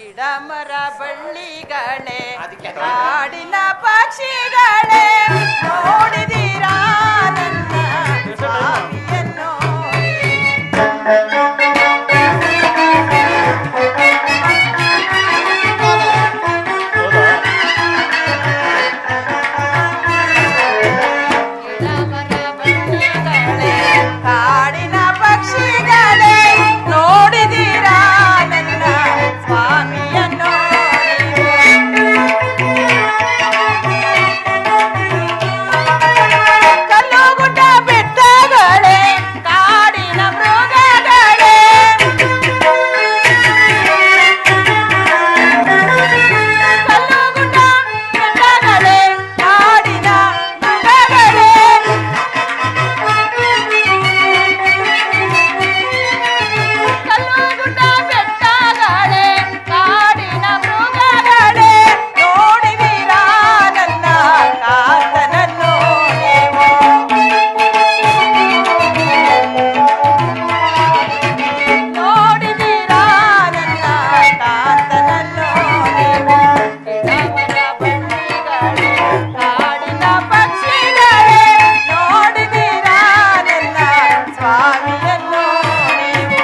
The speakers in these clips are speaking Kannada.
ಗಿಡ ಮರ ಬಳ್ಳಿಗಳೇ ಅದಕ್ಕೆ ಕಾಡಿನ ಪಕ್ಷಿಗಳೇ ನೋಡಿದೀರಾ ನನ್ನ ಸ್ವಾಮಿಯನ್ನು ಹೌದಾ ಗಿಡ ಮರ ಬಳ್ಳಿಗಳೇ ಕಾಡಿನ ಪಕ್ಷಿಗಳೇ ನೋಡಿದೀರಾ ನನ್ನ ಸ್ವಾಮಿಯನ್ನು ಕಲ್ಲು ಗುಡ್ಡ ಬೆಟ್ಟಗಳೇ ಕಾಡಿನ ಮೃಗಗಳೇ ಕಲ್ಲು ಗುಡ್ಡ ಬೆಟ್ಟಗಳೇ ಕಾಡಿನ ಮೃಗಗಳೇ ಕಲ್ಲು ಗುಡ್ಡ ಬೆಟ್ಟಗಳೇ ಕಾಡಿನ ಮೃಗಗಳೇ ನೋಡಿದೀರಾ ನನ್ನ ಕಾತನನ್ನು ನೀವು ನೋಡಿದೀರಾ ನನ್ನ ಕಾತನನ್ನು ನೀವು ಗಿಡಮರ ಬಳ್ಳಿಗಳೇ ಕಾಡಿನ ಪಕ್ಷಿಗಳೇ ನೋಡಿದೀರಾ ನನ್ನ ಸ್ವಾಮಿಯನ್ನು ನೀವು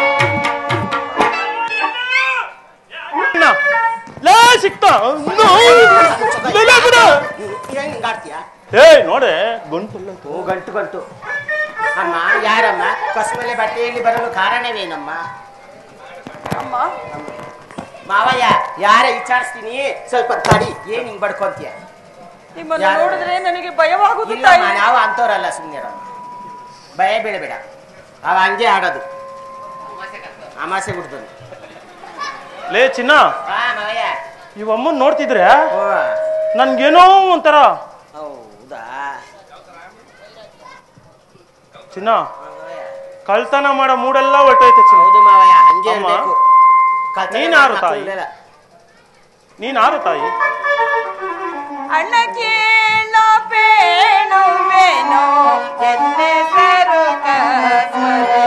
ಅಣ್ಣ, ಲೇ ಸಿಕ್ತಾ ಅವ್ನು. ಲೇ, ಲೇ, ಬಿಡು. ಏನ್ ಹಿಂಗಾಡ್ತೀಯ ಏ ನೋಡೆ ಗಂಟು ಓ ಗಂಟು ಗಂಟು ಅಮ್ಮ ಯಾರಮ್ಮ ಕಸ್ಮೇಲೆ ಬಟ್ಟೆಯಲ್ಲಿ ಬರಲು ಕಾರಣವೇನಮ್ಮ ಅಮ್ಮ ಮಾವಯ್ಯ ಯಾರ ವಿಚಾರಿಸ್ತೀನಿ ಸ್ವಲ್ಪ ತಡಿ ಏನ್ ಹಿಂಗ್ ಬಡ್ಕೊಂತೀಯ ನಿಮ್ಮನ್ನು ಯಾರು? ನೋಡಿದ್ರೆ ನನಗೆ ಭಯವಾಗುವುದು ಇಲ್ಲಮ್ಮ ತಾಯಿ ನಾವು ಅಂತವ್ರಲ್ಲ ಸುಮ್ಮನಿರಮ್ಮ ಭಯ ಬೀಳಬೇಡ ಅವ ಹಂಗೆ ಆಡೋದು ಅಮಾಸೆ ಬಿಡ್ತಾನೆ ಲೇ ಚಿನ್ನ ಹಾ ಮಾವಯ್ಯ ಇವಮ್ಮನ್ ನೋಡ್ತಿದ್ರೆ ಓ ನನ್ಗೇನೋ ಒಂಥರ ಹೌದಾ ಚಿನ್ನ ಮಾವಯ್ಯ. ಕಳ್ತನ ಮಾಡೋ ಮೂಡೆಲ್ಲ ಹೊರಟೈತೆ ಚಿನ್ನ ಹೌದು ಮಾವಯ್ಯ ಹಂಗೆ ಅಮ್ಮ, ಇರ್ಬೇಕು ಕತ್ತಲೆ ನೀನ್ ಯಾರು ಮಕ್ಕಳು ತಾಯಿ? ಇರಲ್ಲ. ನೀನ್ ಯಾರು ತಾಯಿ ಅಣ್ಣ ಕೇಳೋ ಬೇಣುವೇನೋ ಎನ್ನೆಸರು ಕಸ್ಮಲೆ.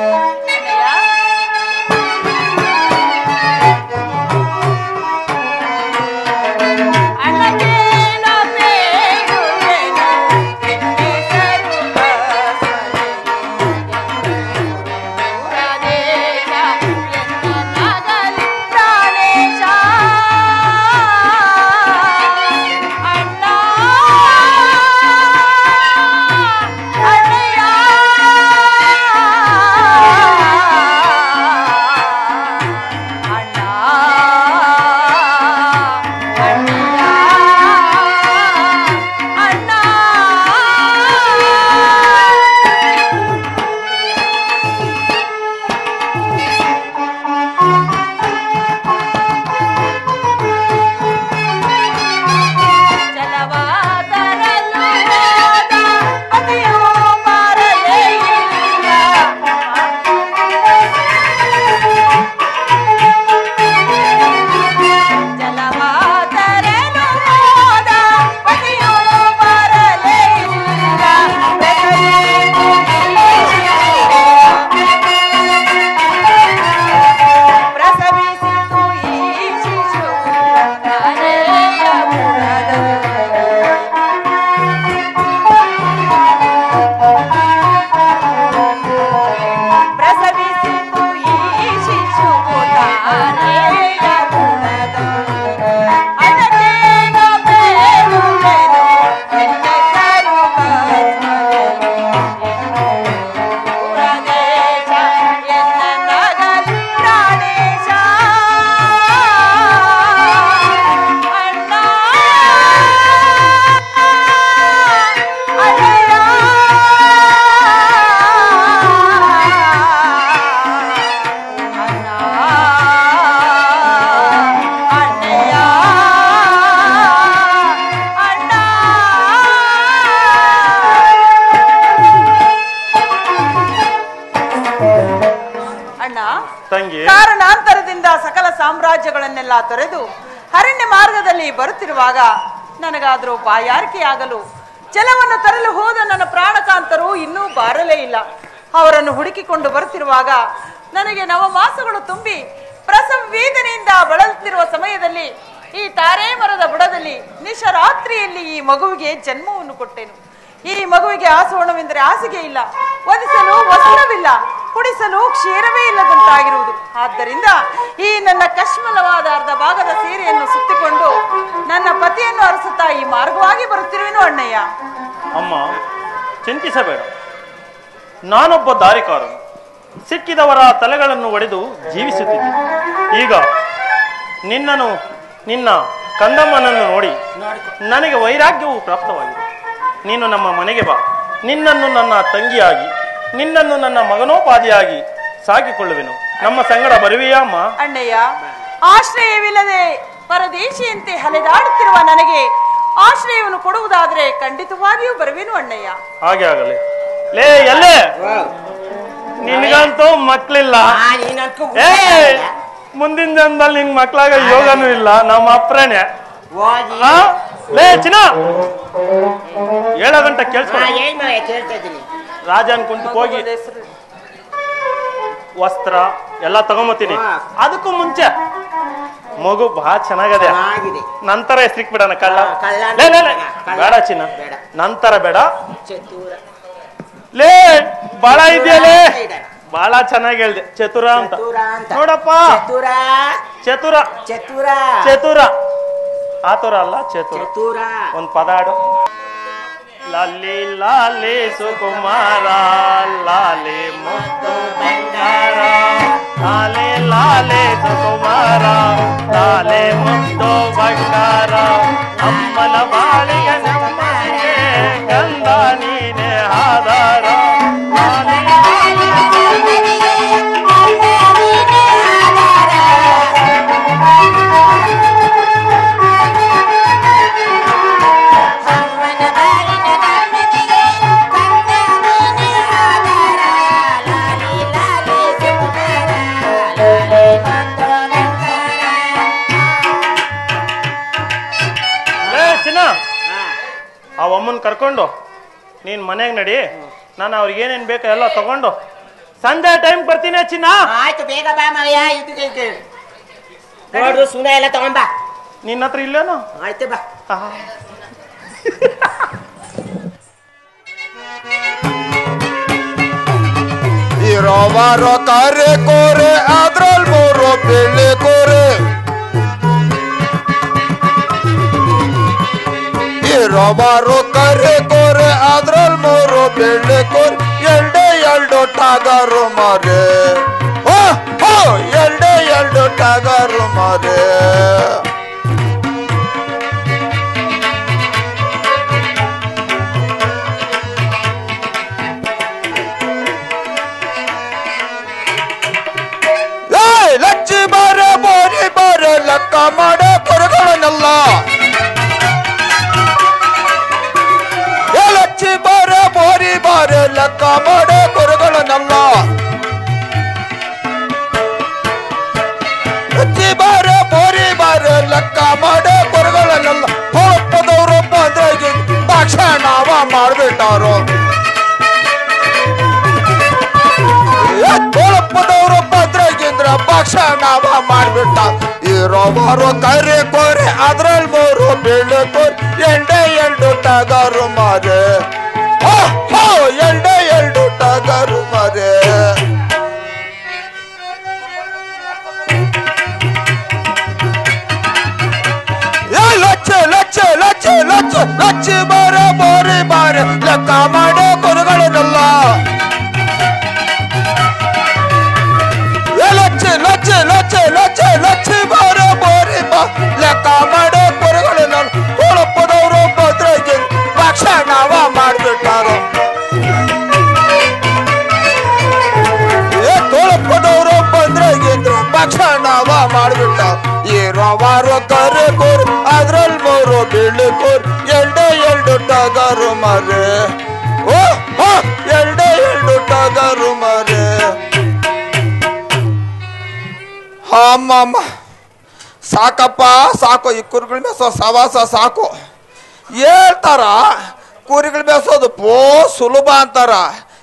ಅಣ್ಣ ಕೇಳೋ ಬೇಣುವೇನೋ ಎನ್ನೆಸರು ಕಸ್ಮಲೆ. ಪುರದೇಶ ಎನ್ನ ನಗಲಿ ಪ್ರಾಣೇಶ ಅಣ್ಣ ಅಣ್ಣಯ್ಯ ಅಣ್ಣ ಅಣ್ಣಯ್ಯ ಅಣ್ಣ ಜಲವಾದರಲು ಹೋದ ಪತಿಯೋ ಬಾರಲೇ ಇಲ್ಲ. ಜಲವಾದರಲು ಹೋದ ಪತಿಯೋ ಬಾರಲೇ ಇಲ್ಲ. ಪ್ರಸವಿಸಿತು ಈ ಶಿಶು ಕರೆಯ ಬುಡದಲ್ಲಿ. ಪ್ರಸವಿಸಿತು ಈ ಶಿಶು ತಾರೆಯ ಬುಡದಲ್ಲಿ. ಅದಕ್ಕೇನೋ ಬೇಡುವೆನು ಎನ್ನೆಸರು ಕಸ್ಮಲೆ. ಪುರದೇಶ ಎನ್ನ ನಗಲಿ ಪ್ರಾಣೇಶ ಅಣ್ಣ ಅಣ್ಣಯ್ಯ ಅಣ್ಣ ಅಣ್ಣಯ್ಯ ಅಣ್ಣ ಅಣ್ಣ ತಂಗಿ ಕಾರಣಾಂತರದಿಂದ ಸಕಲ ಸಾಮ್ರಾಜ್ಯಗಳನ್ನೆಲ್ಲ ತೊರೆದು ಅರಣ್ಯ ಮಾರ್ಗದಲ್ಲಿ ಬರುತ್ತಿರುವಾಗ ನನಗಾದರೂ ಬಾಯಾರಿಕೆಯಾಗಲು ಜಲವನ್ನು ತರಲು ಹೋದ ನನ್ನ ಪ್ರಾಣಕಾಂತರು ಇನ್ನೂ ಬಾರಲೇ ಇಲ್ಲ ಅವರನ್ನು ಹುಡುಕಿಕೊಂಡು ಬರುತ್ತಿರುವಾಗ ನನಗೆ ನವಮಾಸಗಳು ತುಂಬಿ ಪ್ರಸವ ವೇದನೆಯಿಂದ ಬಳಲುತ್ತಿರುವ ಬರುತ್ತಿರುವ ಸಮಯದಲ್ಲಿ ಈ ತಾರೆ ಮರದ ಬುಡದಲ್ಲಿ ನಿಶರಾತ್ರಿಯಲ್ಲಿ ಈ ಮಗುವಿಗೆ ಜನ್ಮವನ್ನು ಕೊಟ್ಟೆನು ಈ ಮಗುವಿಗೆ ಆಸೋಣವೆಂದರೆ ಹಾಸಿಗೆ ಇಲ್ಲ ಒದಿಸಲು ವಸ್ತ್ರವಿಲ್ಲ ಕುಡಿಸಲು ಕ್ಷೀರವೇ ಇಲ್ಲದಂತಾಗಿರುವುದು ಆದ್ದರಿಂದ ಈ ನನ್ನ ಕಶ್ಮಲವಾದ ಅರ್ಧ ಭಾಗದ ಸೀರೆಯನ್ನು ಸುತ್ತಿಕೊಂಡು ನನ್ನ ಪತಿಯನ್ನು ಅರಸುತ್ತಾ ಈ ಮಾರ್ಗವಾಗಿ ಬರುತ್ತಿರುವೆನು ಅಣ್ಣಯ್ಯ ಅಮ್ಮ ಚಿಂತಿಸಬೇಡ ನಾನೊಬ್ಬ ದಾರಿಕಾರನು ಸಿಕ್ಕಿದವರ ತಲೆಗಳನ್ನು ಒಡೆದು ಜೀವಿಸುತ್ತಿದ್ದೆ ಈಗ ನಿನ್ನನ್ನು ನಿನ್ನ ಕಂದಮ್ಮನನ್ನು ನೋಡಿ ನನಗೆ ವೈರಾಗ್ಯವು ಪ್ರಾಪ್ತವಾಗಿದೆ ನೀನು ನಮ್ಮ ಮನೆಗೆ ಬಾ ನಿನ್ನನ್ನು ನನ್ನ ತಂಗಿಯಾಗಿ ನಿನ್ನನ್ನು ನನ್ನ ಮಗನೋಪಾದಿಯಾಗಿ ಸಾಕಿಕೊಳ್ಳುವೆನು ನಮ್ಮ ಸಂಗಡ ಬರುವೆಯಾ ಅಮ್ಮ ಅಣ್ಣಯ್ಯ ಆಶ್ರಯವಿಲ್ಲದೆ ಪರದೇಶಿಯಂತೆ ಹಲೆದಾಡುತ್ತಿರುವ ನನಗೆ ಆಶ್ರಯವನ್ನು ಕೊಡುವುದಾದರೆ ಖಂಡಿತವಾಗಿಯೂ ಬರುವೆನು ಅಣ್ಣಯ್ಯ ಹಾಗೆ ಆಗಲಿ ಲೇ ಎಲ್ಲೇ ನಿನಗಂತೂ ಮಕ್ಳಿಲ್ಲ ಆ, ನೀನಂತೂ ಏ ಉಳ್ಳೆ ಮುಂದಿನ ಜನ್ಮದಲ್ಲಿ ನಿನ್ ಮಕ್ಳಾಗ ಯೋಗನೂ ಇಲ್ಲ ನಮ್ಮ ಅಪ್ರನೇ ಹೋಗಿ ಆ? ಲೇ ಚಿನ್ನ ಏಳ ಗಂಟೆ ಕೇಳಿಸ್ಕೊ ಹಾ, ಏನ್ ಮಾಯ ಕೇಳ್ತಾ ಇದ್ದೀನಿ ರಾಜನ್ ಕುಂತ ಹೋಗಿ ಮಗುವಿನ ಹೆಸರು ವಸ್ತ್ರ ಎಲ್ಲ ತಗೊಂಬತ್ತೀನಿ ಹಾ. ಅದಕ್ಕೂ ಮುಂಚೆ ಮಗು ಬಹಳ ಚೆನ್ನಾಗದೆ ಚೆನ್ನಾಗಿದೆ ನಂತರ ಹೆಸ್ರಿಕ್ ಬಿಡಣ ಕಳ್ಳ ಹಾ, ಕಳ್ಳ ಅಂತ ಲೇ, ಲೇ, ಲೇ. ಕಳ್ಳ. ಬೇಡ ಚಿನ್ನ ಬೇಡ. ನಂತರ ಬೇಡ ಚತುರ ಲೇ ಬಾಳ ಇದೆಯಲೇ ಇದಾನೆ. ಬಹಳ ಚೆನ್ನಾಗಿ ಹೇಳ್ದೆ ಚತುರ ಅಂತ ಚತುರ ಅಂತ ನೋಡಪ್ಪ ಚತುರ ಚತುರ ಚತುರ ಚತುರ ಆತುರ ಅಲ್ಲ ಚತುರ ಚತುರ ಒಂದ್ ಪದ ಆಡು ಲಾಲಿ ಲಾಲಿ ಸುಕುಮಾರ ಲಾಲಿ ಮುತ್ತು ಬಂಗಾರ ಲಾಲಿ ಲಾಲಿ ಸುಕುಮಾರ ಲಾಲಿ ಮುತ್ತು ಬಂಗಾರ ಅಮ್ಮನ ಬಾಳಿಗೆ ನಮ್ಮನೆ ಗಂಧ ನೀನೆ ಆಧಾರ ಲಾಲಿ ಲೇ ಚಿನ್ನ ಹಾ. ಆ ಅಮ್ಮನ್ ಕರ್ಕೊಂಡು ನೀನ್ ಮನೆಗ್ ನಡಿ ನಾನು ಅವ್ರಿಗೆ ಏನೇನ್ ಬೇಕು ಎಲ್ಲ ತಗೊಂಡು ಸಂಜೆ ಟೈಮ್ ಬರ್ತೀನಿ ಚಿನ್ನ ಆಯ್ತು ಬೇಗ ಬಾ ಮಯ್ಯ ಇದು ನೋಡು ಸುಣ್ಣ ಎಲ್ಲ ತಗೊಂಬಾ ನಿನ್ನ ಹತ್ರ ಇಲ್ಲೇನು ಆಯ್ತು ಬಾ ಆಹಾ. ಇರೋವಾರೋ ಕಾರ್ಯ ಕೋರೆ ಅದ್ರಲ್ ಮೂರು ಬೆಳ್ಳಿ ಕೋರೆ ಇರೋವಾರೋ ಕಾರ್ಯ ಕೋರೆ ಅದ್ರಲ್ ಮೂರು ಬೆಳ್ಳಿ ಕೋರೆ ಎರಡೇ ಎರಡು ಟಾಗರು ಮಾರೆ ಓ ಹೋ ಎರಡೇ ಎರಡು ಟಾಗರು ಮಾರೆ ಏಯ್ ಲಚ್ಚಿ ಬಾರೆ ಬೋರಿ ಬಾರೆ ಲೆಕ್ಕ ಮಾಡೋ ಕೊರಗಳನ್ನೆಲ್ಲ ಏ ಲಚ್ಚಿ ಬಾರೆ ಬೋರಿ ಬಾರೆ ಲೆಕ್ಕ ಮಾಡೋ ಕೊರಗಳನ್ನೆಲ್ಲ ಲಚ್ಚಿ ಬಾರೆ ಬೋರಿ ಬಾರೆ ಲೆಕ್ಕ ಮಾಡೋ ಕೊರಗಳನ್ನೆಲ್ಲ ಹೊಳಪದವರು ಬಂದ್ರೆ ತಕ್ಷಣವ ಮಾಡ್ಬಿಟ್ಟಾರು ತೋಳಪ್ಪದವರು ಭದ್ರಗಿಂದ್ರ ಪಕ್ಷ ನಾವ ಮಾಡ್ಬಿಟ್ಟ ಇರೋವರು ಕರಿ ಕೋರಿ ಅದ್ರಲ್ಲಿ ಮೂರು ಬೀಳು ಕೋರಿ ಎಂಡೆ ಎರಡು ಟಗರು ಮಾರೆ ಹೋ, ಹೋ, ಎಂಡೆ ಎರಡು ಟಗರು ಮಾರೆ ಏ ಲಚ್ಚ ಲಚ್ಚ ಲಚ್ಚ ಲಚ್ಚ ಲಚ್ಚಿ ಬಾರ ಬೋರಿ ಬಾರ ಲೆಕ್ಕ ಮಾಡೋ ಕೊರಗಳನ್ನೆಲ್ಲ ಏ ಲಚ್ಚಿ ಲಚ್ಚಿ ಲಚ್ಚಿ ಲಚ್ಚಿ ಲಚ್ಚಿ ಬಾರ ಬೋರಿ ಬಾ ಲೆಕ್ಕ ಮಾಡೋ ಕೊರಗಳನ್ನೆಲ್ಲ ಕೊಳಪದವರು ಭದ್ರಗೆ ಪಕ್ಷ ನಾವ ಮಾಡ್ಬಿಟ್ಟಾರು ಏ ತೋಳಪ್ಪದವರು ಬಂದ್ರಗಿಂದ್ರ ಪಕ್ಷ ನಾವ ಮಾಡ್ಬಿಟ್ಟ ಇರೋವಾರು ಕರೆ ಕೋರ್ ಅದ್ರಲ್ಲಿ ಮೂರು ಬೀಳು ಕೋರ್ ಎರಡೇ ಎರಡು ಟಗರು ಮರೆ ಓ ಹೋ ಎರಡೇ ಎರಡು ಟಗರು ಮರೆ ಅಮ್ಮಮ್ಮ ಸಾಕಪ್ಪ ಸಾಕು ಈ ಕುರಿಗಳ ಮೇಸೋ ಸವಾಸ ಸಾಕು ಹೇಳ್ತಾರ ಕುರಿಗಳ ಮೇಸೋದು ಬೋ ಸುಲಭ ಅಂತಾರ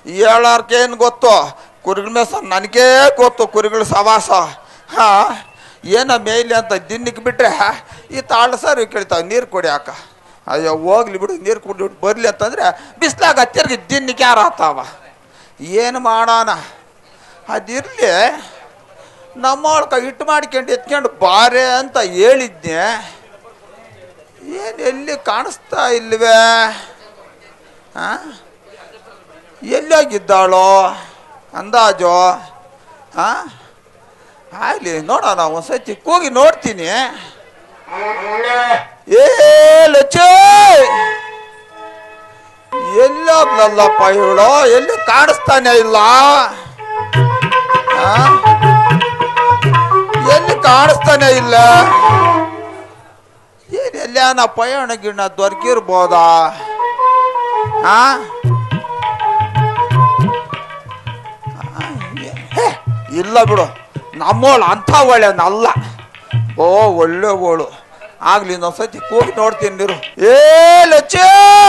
ಹೇಳೋರ್ಗೆ ಏನು ಗೊತ್ತು ಕುರಿಗಳ ಮೇಸ ನನಗೇ ಗೊತ್ತು ಕುರಿಗಳ ಸವಾಸ ಹಾ ಏನೋ ಮೇಯ್ಲಿ ಅಂತ ದಿನಕ್ಕೆ ಬಿಟ್ರೆ ಈ ತಾಳ ಸರ್ ಕೇಳ್ತಾವೆ ನೀರು ಕೊಡಿ ಅಕ್ಕ ಅಯ್ಯೋ ಹೋಗ್ಲಿ ಬಿಡು ನೀರು ಕುಡಿಬಿಟ್ಟು ಬರಲಿ ಅಂತಂದ್ರೆ ಬಿಸ್ಲಾಗ ಹತ್ತಿರಗೆ ದಿನಕ್ಕೆ ಯಾರು ಆತಾವ ಏನು ಮಾಡೋಣ ಅದಿರಲಿ ನಮ್ಮೊಳಕ ಹಿಟ್ಟು ಮಾಡ್ಕೊಂಡು ಎತ್ಕೊಂಡು ಬಾರೆ ಅಂತ ಹೇಳಿದ್ನೆ ಏನು ಎಲ್ಲಿ ಕಾಣಿಸ್ತಾ ಇಲ್ವೇ ಆ? ಎಲ್ಲೋಗಿದ್ದಾಳೋ ಅಂದಾಜು ಆ ಆಗಲಿ ನೋಡೋಣ ಒಂದ್ಸತಿ ಕೂಗಿ ನೋಡ್ತೀನಿ ಏ ಲಚ್ಚೆ ಎಲ್ಲೋದ್ಲಲ್ಲಪ್ಪ ಇವಳು ಎಲ್ಲಿ ಕಾಣಿಸ್ತಾನೆ ಇಲ್ಲ ಆ? ಎಲ್ಲಿ ಕಾಣಿಸ್ತಾನೆ ಇಲ್ಲ ಏನ್ ಎಲ್ಲಾನ ಪಯಣ ಗಿಣ ದೊರಕಿರ್ಬೋದಾ ಆ ಹೇ, ಇಲ್ಲ ಬಿಡು ನಮ್ಮೋಳು ಅಂಥ ಒಳ್ಳೆನಲ್ಲ ಓ ಒಳ್ಳೆ ಓಳು ಆಗ್ಲಿ ಇನ್ನೊಂದ್ಸತಿ ಕೂಗಿ ನೋಡ್ತೀನಿ ನೀರು ಏ ಲಚ್ಚೆ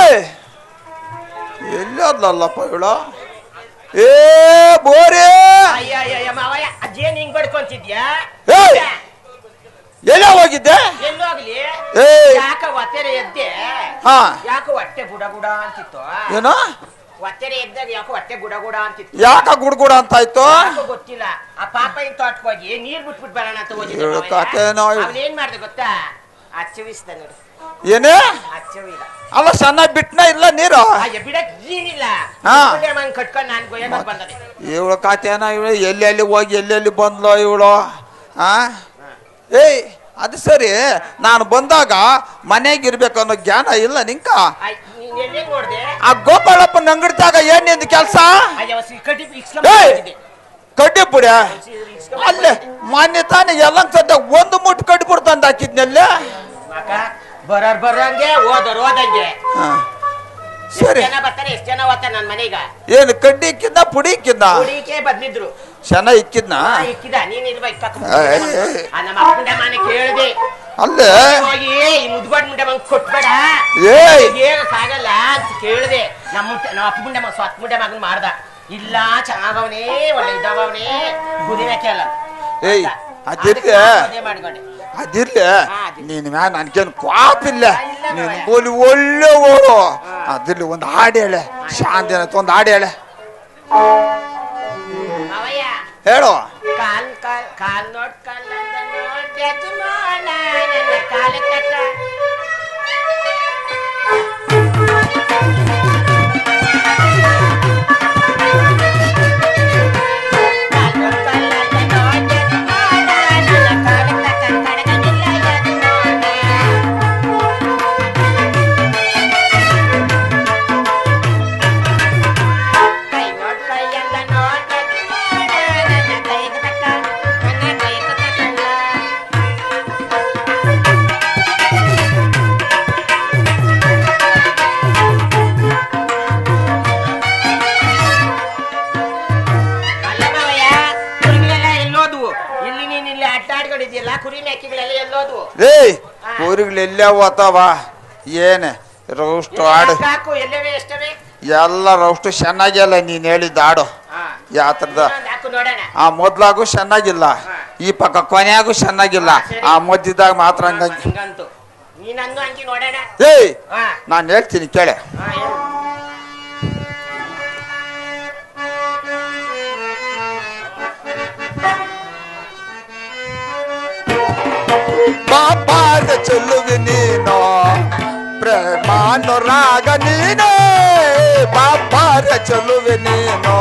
ಎಲ್ಲೋದ್ಲಲ್ಲಪ್ಪ ಇವಳು ಏ ಬೋರೇ ಅಯ್ಯ ಅಯ್ಯ ಅಯ್ಯ ಮಾವಯ್ಯ ಅಜ್ಜೇನ್ ಹಿಂಗ್ ಬಡ್ಕೊಂತಿದ್ಯಾ ಏಯ್! ಎಲ್ಲ ಹೋಗಿದ್ದೆ ಎಲ್ಲೋಗ್ಲಿ ಏಯ್! ಯಾಕ ಒತ್ತೆರೆ ಎದ್ದೆ ಹಾ ಯಾಕೋ ಹೊಟ್ಟೆ ಗುಡ ಗುಡ ಅಂತಿತ್ತು ಏನೋ ಒತ್ತೆರೆ ಎದ್ದಾಗ ಯಾಕೋ ಹೊಟ್ಟೆ ಗುಡ ಗುಡ ಅಂತಿತ್ತು ಯಾಕ ಗುಡ್ಗುಡ ಅಂತ ಆಯ್ತು ಯಾಕೋ ಗೊತ್ತಿಲ್ಲ ಆ ಪಾಪ ಇನ್ ತೋಟಕ್ಕೆ ಹೋಗಿ ನೀರ್ ಬಿಟ್ಬಿಟ್ ಬರೋಣ ಅಂತ ಹೋಗಿದ್ದೆ ಇವ್ಳು ಮಾವಯ್ಯ. ಕಥೆನೋ ಇವ್ಳು. ಅವ್ನ್ ಏನ್ ಮಾಡ್ದೆ ಗೊತ್ತಾ ಅಚ್ಚವಿಸ್ದ ನೋಡು ಏನೇ ಅಚ್ಚವಿದ ಅಲ್ಲ ಚೆನ್ನಾಗಿ ಬಿಟ್ನ ಇಲ್ಲ ನೀರು ಅಯ್ಯ ಬಿಡಕ್ ಏನಿಲ್ಲ ಹಾ. ಮಂಗ್ ಕಟ್ಕೊಂಡ್ ನಾನ್ ಗೊಯ್ಯಕ್ ಬಂದದೆ ಇವಳು ಕಾತೇನ ಇವಳು ಎಲ್ಲೆಲ್ಲಿ ಹೋಗಿ ಎಲ್ಲೆಲ್ಲಿ ಬಂದ್ಲೋ ಇವಳು ಆ ಏಯ್ ಅದು ಸರಿ ನಾನು ಬಂದಾಗ ಮನೆಗೆ ಇರ್ಬೇಕು ಅನ್ನೋ ಜ್ಞಾನ ಇಲ್ಲ ನಿಂಕ ಆಯ್, ನೀನ್ ಎಲ್ಲೇ ನೋಡ್ದೆ ಆ ಗೋಪಾಳಪ್ಪನ ಅಂಗಡಿದಾಗ ಏನ್ ನಿಂದ ಕೆಲಸ ಅಯ್ಯ ಹೊಸಿ ಕಟ್ಟಿ ಇಸ್ಲಾಂ ಏಯ್! ಹೋಗಿದ್ದೆ. ಕಡ್ಡಿ ಪುಡಿ ಇಸ್ಲಾಂ ಅಲ್ಲೇ ಮಾನ್ಯ ತಾನೇ ಎಲ್ಲ ಸದ್ಯ ಒಂದು ಮುಟ್ಟು ಕಡ್ಡಿ ಪುಡಿ ತಂದು ಹಾಕಿದ್ನಲ್ಲೇ ಮಕ ಬರೋರ್ ಬರೋಂಗೆ ಓದೋರ್ ಓದಂಗೆ ಎಷ್ಟ್ ಸರಿ ಜನ ಬರ್ತಾರೆ ಎಷ್ಟ್ ಜನ ಓದ್ತಾರೆ ನನ್ ಮನೆಗ ಏನು ಕಡ್ಡಿ ಇಕ್ಕಿದ್ನ ಪುಡಿ ಇಕ್ಕಿದ್ನ ಹುಡುಗಿಕೆ ಬಂದಿದ್ರು ಚೆನ್ನ ಇಕ್ಕಿದ್ನ ಆ, ಇಕ್ಕಿದ ನೀನ್ ಇಲ್ವಾ ಇಕ್ಕ ಏಯ್, ಏಯ್. ನಮ್ಮ ಅಪ್ಪಂಡೆ ಮನೆ ಕೇಳ್ದೆ ಅಲ್ಲೇ ಹೋಗಿ ಈ ಮುದ್ಬಾಡ್ ಮುಂಡೆ ಮಂಗ್ ಕೊಟ್ಬೇಡ ಏಯ್ ಆಗಲ್ಲ ಅಂತ ಕೇಳ್ದೆ ನಮ್ಮ ಮುಟ್ಟೆ- ನಮ್ಮ ಅಪ್ಪ ಮುಂಡೆ ಮಗ ಸ್ವತ್ ಮುಂಡೆ ಮಗನ್ ಮಾಡ್ದ ಇಲ್ಲ ಚೆನ್ನಾಗವನೇ ಒಳ್ಳೆ ಇದ್ದವನೇ ಗುದಿನಕ್ಕೆ ಅಲ್ಲ ಏಯ್, ಅದಿರ್ಲಿ. ಮದುವೆ ಮಾಡ್ಕೊಂಡೆ ಅದಿರ್ಲಿ ಹಾ, ಅದಿರ್ಲಿ. ನೀನ್ ಮ್ಯಾ ನನ್ಗೇನು ಕ್ವಾಪಿಲ್ಲ ಇಲ್ಲ ನಿನ್ ಮಾವಯ್ಯ. ಬೋಲಿ ಒಳ್ಳೆ ಓಡು ಅದಿರ್ಲಿ ಒಂದು ಹಾಡು ಹೇಳೆ ಶಾಂತಿ ಅನ್ನತ್ತೆ ಒಂದು ಹಾಡು ಹೇಳೆ ಮಾವಯ್ಯ ಹೇಳು ಕಾಲ್ ಕಾಲ್ ಕಾಲ್ ನೋಡ್ ಕಾಲಂದ ನೋಡ್ ಯಜಮಾನ ನನ್ನ ಕಾಲ ಕಟ್ಟ ಕಾಲ್ ನೋಡ್ ಕಾಲಂದ ನೋಡ್ ಯಜಮಾನ ನನ್ನ ಕಾಲ ಕಟ್ಟ ಕಡಗನಿಲ್ಲ ಯಜಮಾನ ಕೈ ನೋಡ್ ಕೈಯಲ್ಲ ನೋಡ್ ಯಜಮಾನ ನನ್ನ ಕೈಗೆ ತಕ್ಕ ನನ್ನ ಕೈಗೆ ತಕ್ಕಲ್ಲ ಅಲ್ಲ ಮಾವಯ್ಯ ಕುರಿಗಳೆಲ್ಲ ಎಲ್ಲೋದ್ವು ಇಲ್ಲಿ ನೀನ್ ಇಲ್ಲಿ ಅಡ್ಡ ಆಡ್ಕೊಂಡಿದ್ಯಲ್ಲ ಕುರಿ ಮೇಕೆಗಳೆಲ್ಲ ಎಲ್ಲೋದ್ವು ಏಯ್ ಊರಿಗಳು ಎಲ್ಲೇ ಓತಾವ ಏನೇ ರೌಷ್ಟು ಹಾಡು ಸಾಕು ಎಲ್ಲವೇ ಎಷ್ಟವೇ ಎಲ್ಲ ರೌಷ್ಟು ಚೆನ್ನಾಗಿಲ್ಲ ನೀನ್ ಹೇಳಿದ್ದ ಹಾಡು ಹಾ ಯಾತ್ರದ ಇನ್ನೊಂದ್ ಹಾಕು ನೋಡೋಣ ಆ ಮೊದ್ಲಾಗೂ ಚೆನ್ನಾಗಿಲ್ಲ ಈ ಪಕ್ಕ ಕೊನೆಯಾಗೂ ಚೆನ್ನಾಗಿಲ್ಲ ಆ ಮಧ್ಯದಾಗ ಮಾತ್ರ ಹಂಗಾಗಿ ಹಂಗಂತು ನೀನನ್ನು ಹಂಗೆ ನೋಡೋಣ ಏಯ್ ಹಾ ನಾನು ಹೇಳ್ತೀನಿ ಕೇಳೆ ಹಾ ಹೇಳು. ಬಾಬಾರ ಚೆಲ್ಲುವೆ ನೀನು ಪ್ರೇಮಾನುರಾಗ ನೀನೇ ಬಾಬಾರ ಚೆಲ್ಲುವೆ ನೀನು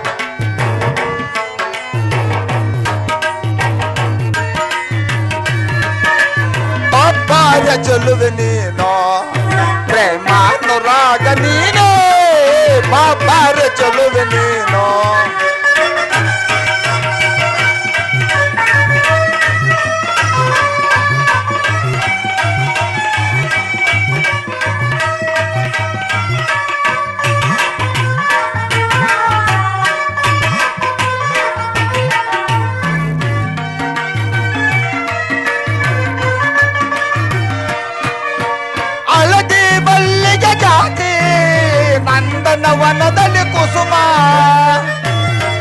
ಬಾಬಾರ ಚೆಲ್ಲುವೆ ನೀನು ಪ್ರೇಮಾನುರಾಗ ನೀನೇ ಬಾಬಾರ ಚೆಲ್ಲುವೆ ನೀನು ಹಳದಿ ಮಲ್ಲಿಗೆ ಜಾತಿ ನಂದನ ವನದಲ್ಲಿ ಕುಸುಮ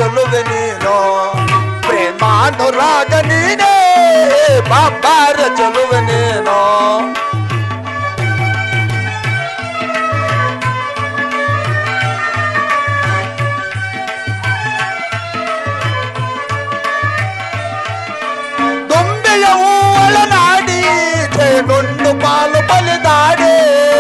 ಚಲುವೆ ನೀನು ಪ್ರೇಮಾನುರಾಗ ನೀನೇ ಬಾಬಾರ ಚಲುವೆ ನೀನು ದುಂಬೆಯ ಒಳನಾಡಿ ಜೇನುಂಡು ಪಾಲು ಬಲಿದಾಡಿ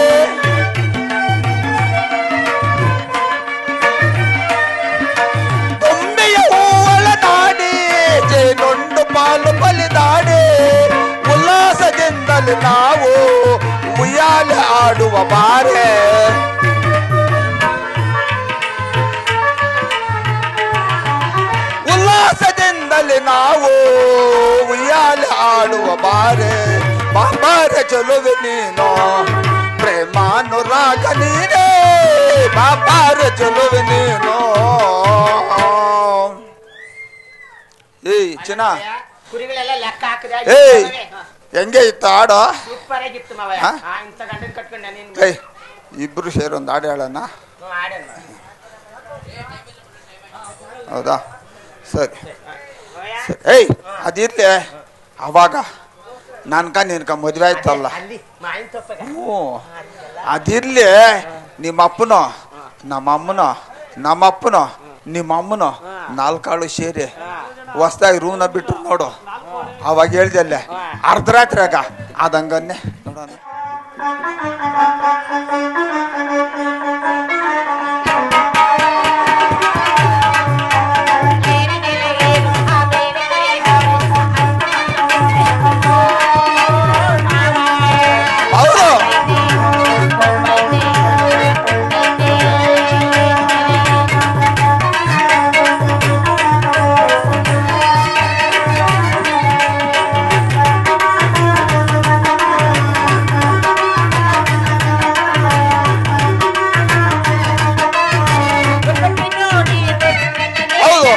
ದುಂಬೆಯ ಒಳನಾಡಿ ಜೇನುಂಡು ಪಾಲು ಬಲಿದಾಡಿ ಉಲ್ಲಾಸದಿಂದಲೇ ನಾವು ಉಯ್ಯಾಲೆ ಆಡುವ ಬಾರೆ ಉಲ್ಲಾಸದಿಂದಲೇ ನಾವು ಉಯ್ಯಾಲೆ ಆಡುವ ಬಾರೆ ಬಾಬಾರೆ ಚಲುವೆ ನೀನು ಪ್ರೇಮಾನುರಾಗ ನೀನೇ ಬಾಬಾರೆ ಚಲುವೆ ನೀನು ಏಯ್ ಚಿನ್ನ ಕುರಿಗಳೆಲ್ಲ ಲೆಕ್ಕ ಹಾಕಿದೆ ಏಯ್ ಹೆಂಗೆ ಇತ್ತು ಹಾಡು ಸೂಪರ್ ಆಗಿತ್ತು ಮಾವಯ್ಯ ಹಾ? ಆ, ಇಂಥ ಗಂಡನ್ ಕಟ್ಕೊಂಡ ನೀನು ಏಯ್ ಇಬ್ರು ಸೇರಿ ಒಂದು ಹಾಡು ಹೇಳೋಣ ಹ್ಞೂ, ಆಡೋಣ. ಹೌದಾ ಸರಿ ಮಾವಯ್ಯ, ಸರಿ. ಏಯ್ ಅದಿರ್ಲಿ ಅವಾಗ ನನ್ಕ ನಿನ್ಕ ಮದುವೆ ಆಯ್ತಲ್ಲ ಅಲ್ಲಿ ಮಾವಿನ ತೊಪ್ಪಗ ಹ್ಞೂ ಅದಿರ್ಲಿ ನಿಮ್ಮ ಅಪ್ಪನು ನಮ್ಮ ಅಮ್ಮನು ನಮ್ಮ ಅಪ್ಪನು ನಿಮ್ಮ ಅಮ್ಮನು ನಾಲ್ಕಾಳು ಸೇರಿ ಹೊಸ್ದಾಗಿ ರೂಮ್ನ ಬಿಟ್ಟು ನೋಡು ಅವಾಗ ಹೇಳ್ದಲ್ಲೇ ಅರ್ಧರಾತ್ರಿಯಾಗ ಅದಂಗನ್ನೇ ನೋಡೋಣ ಹೌದು ಹೌದು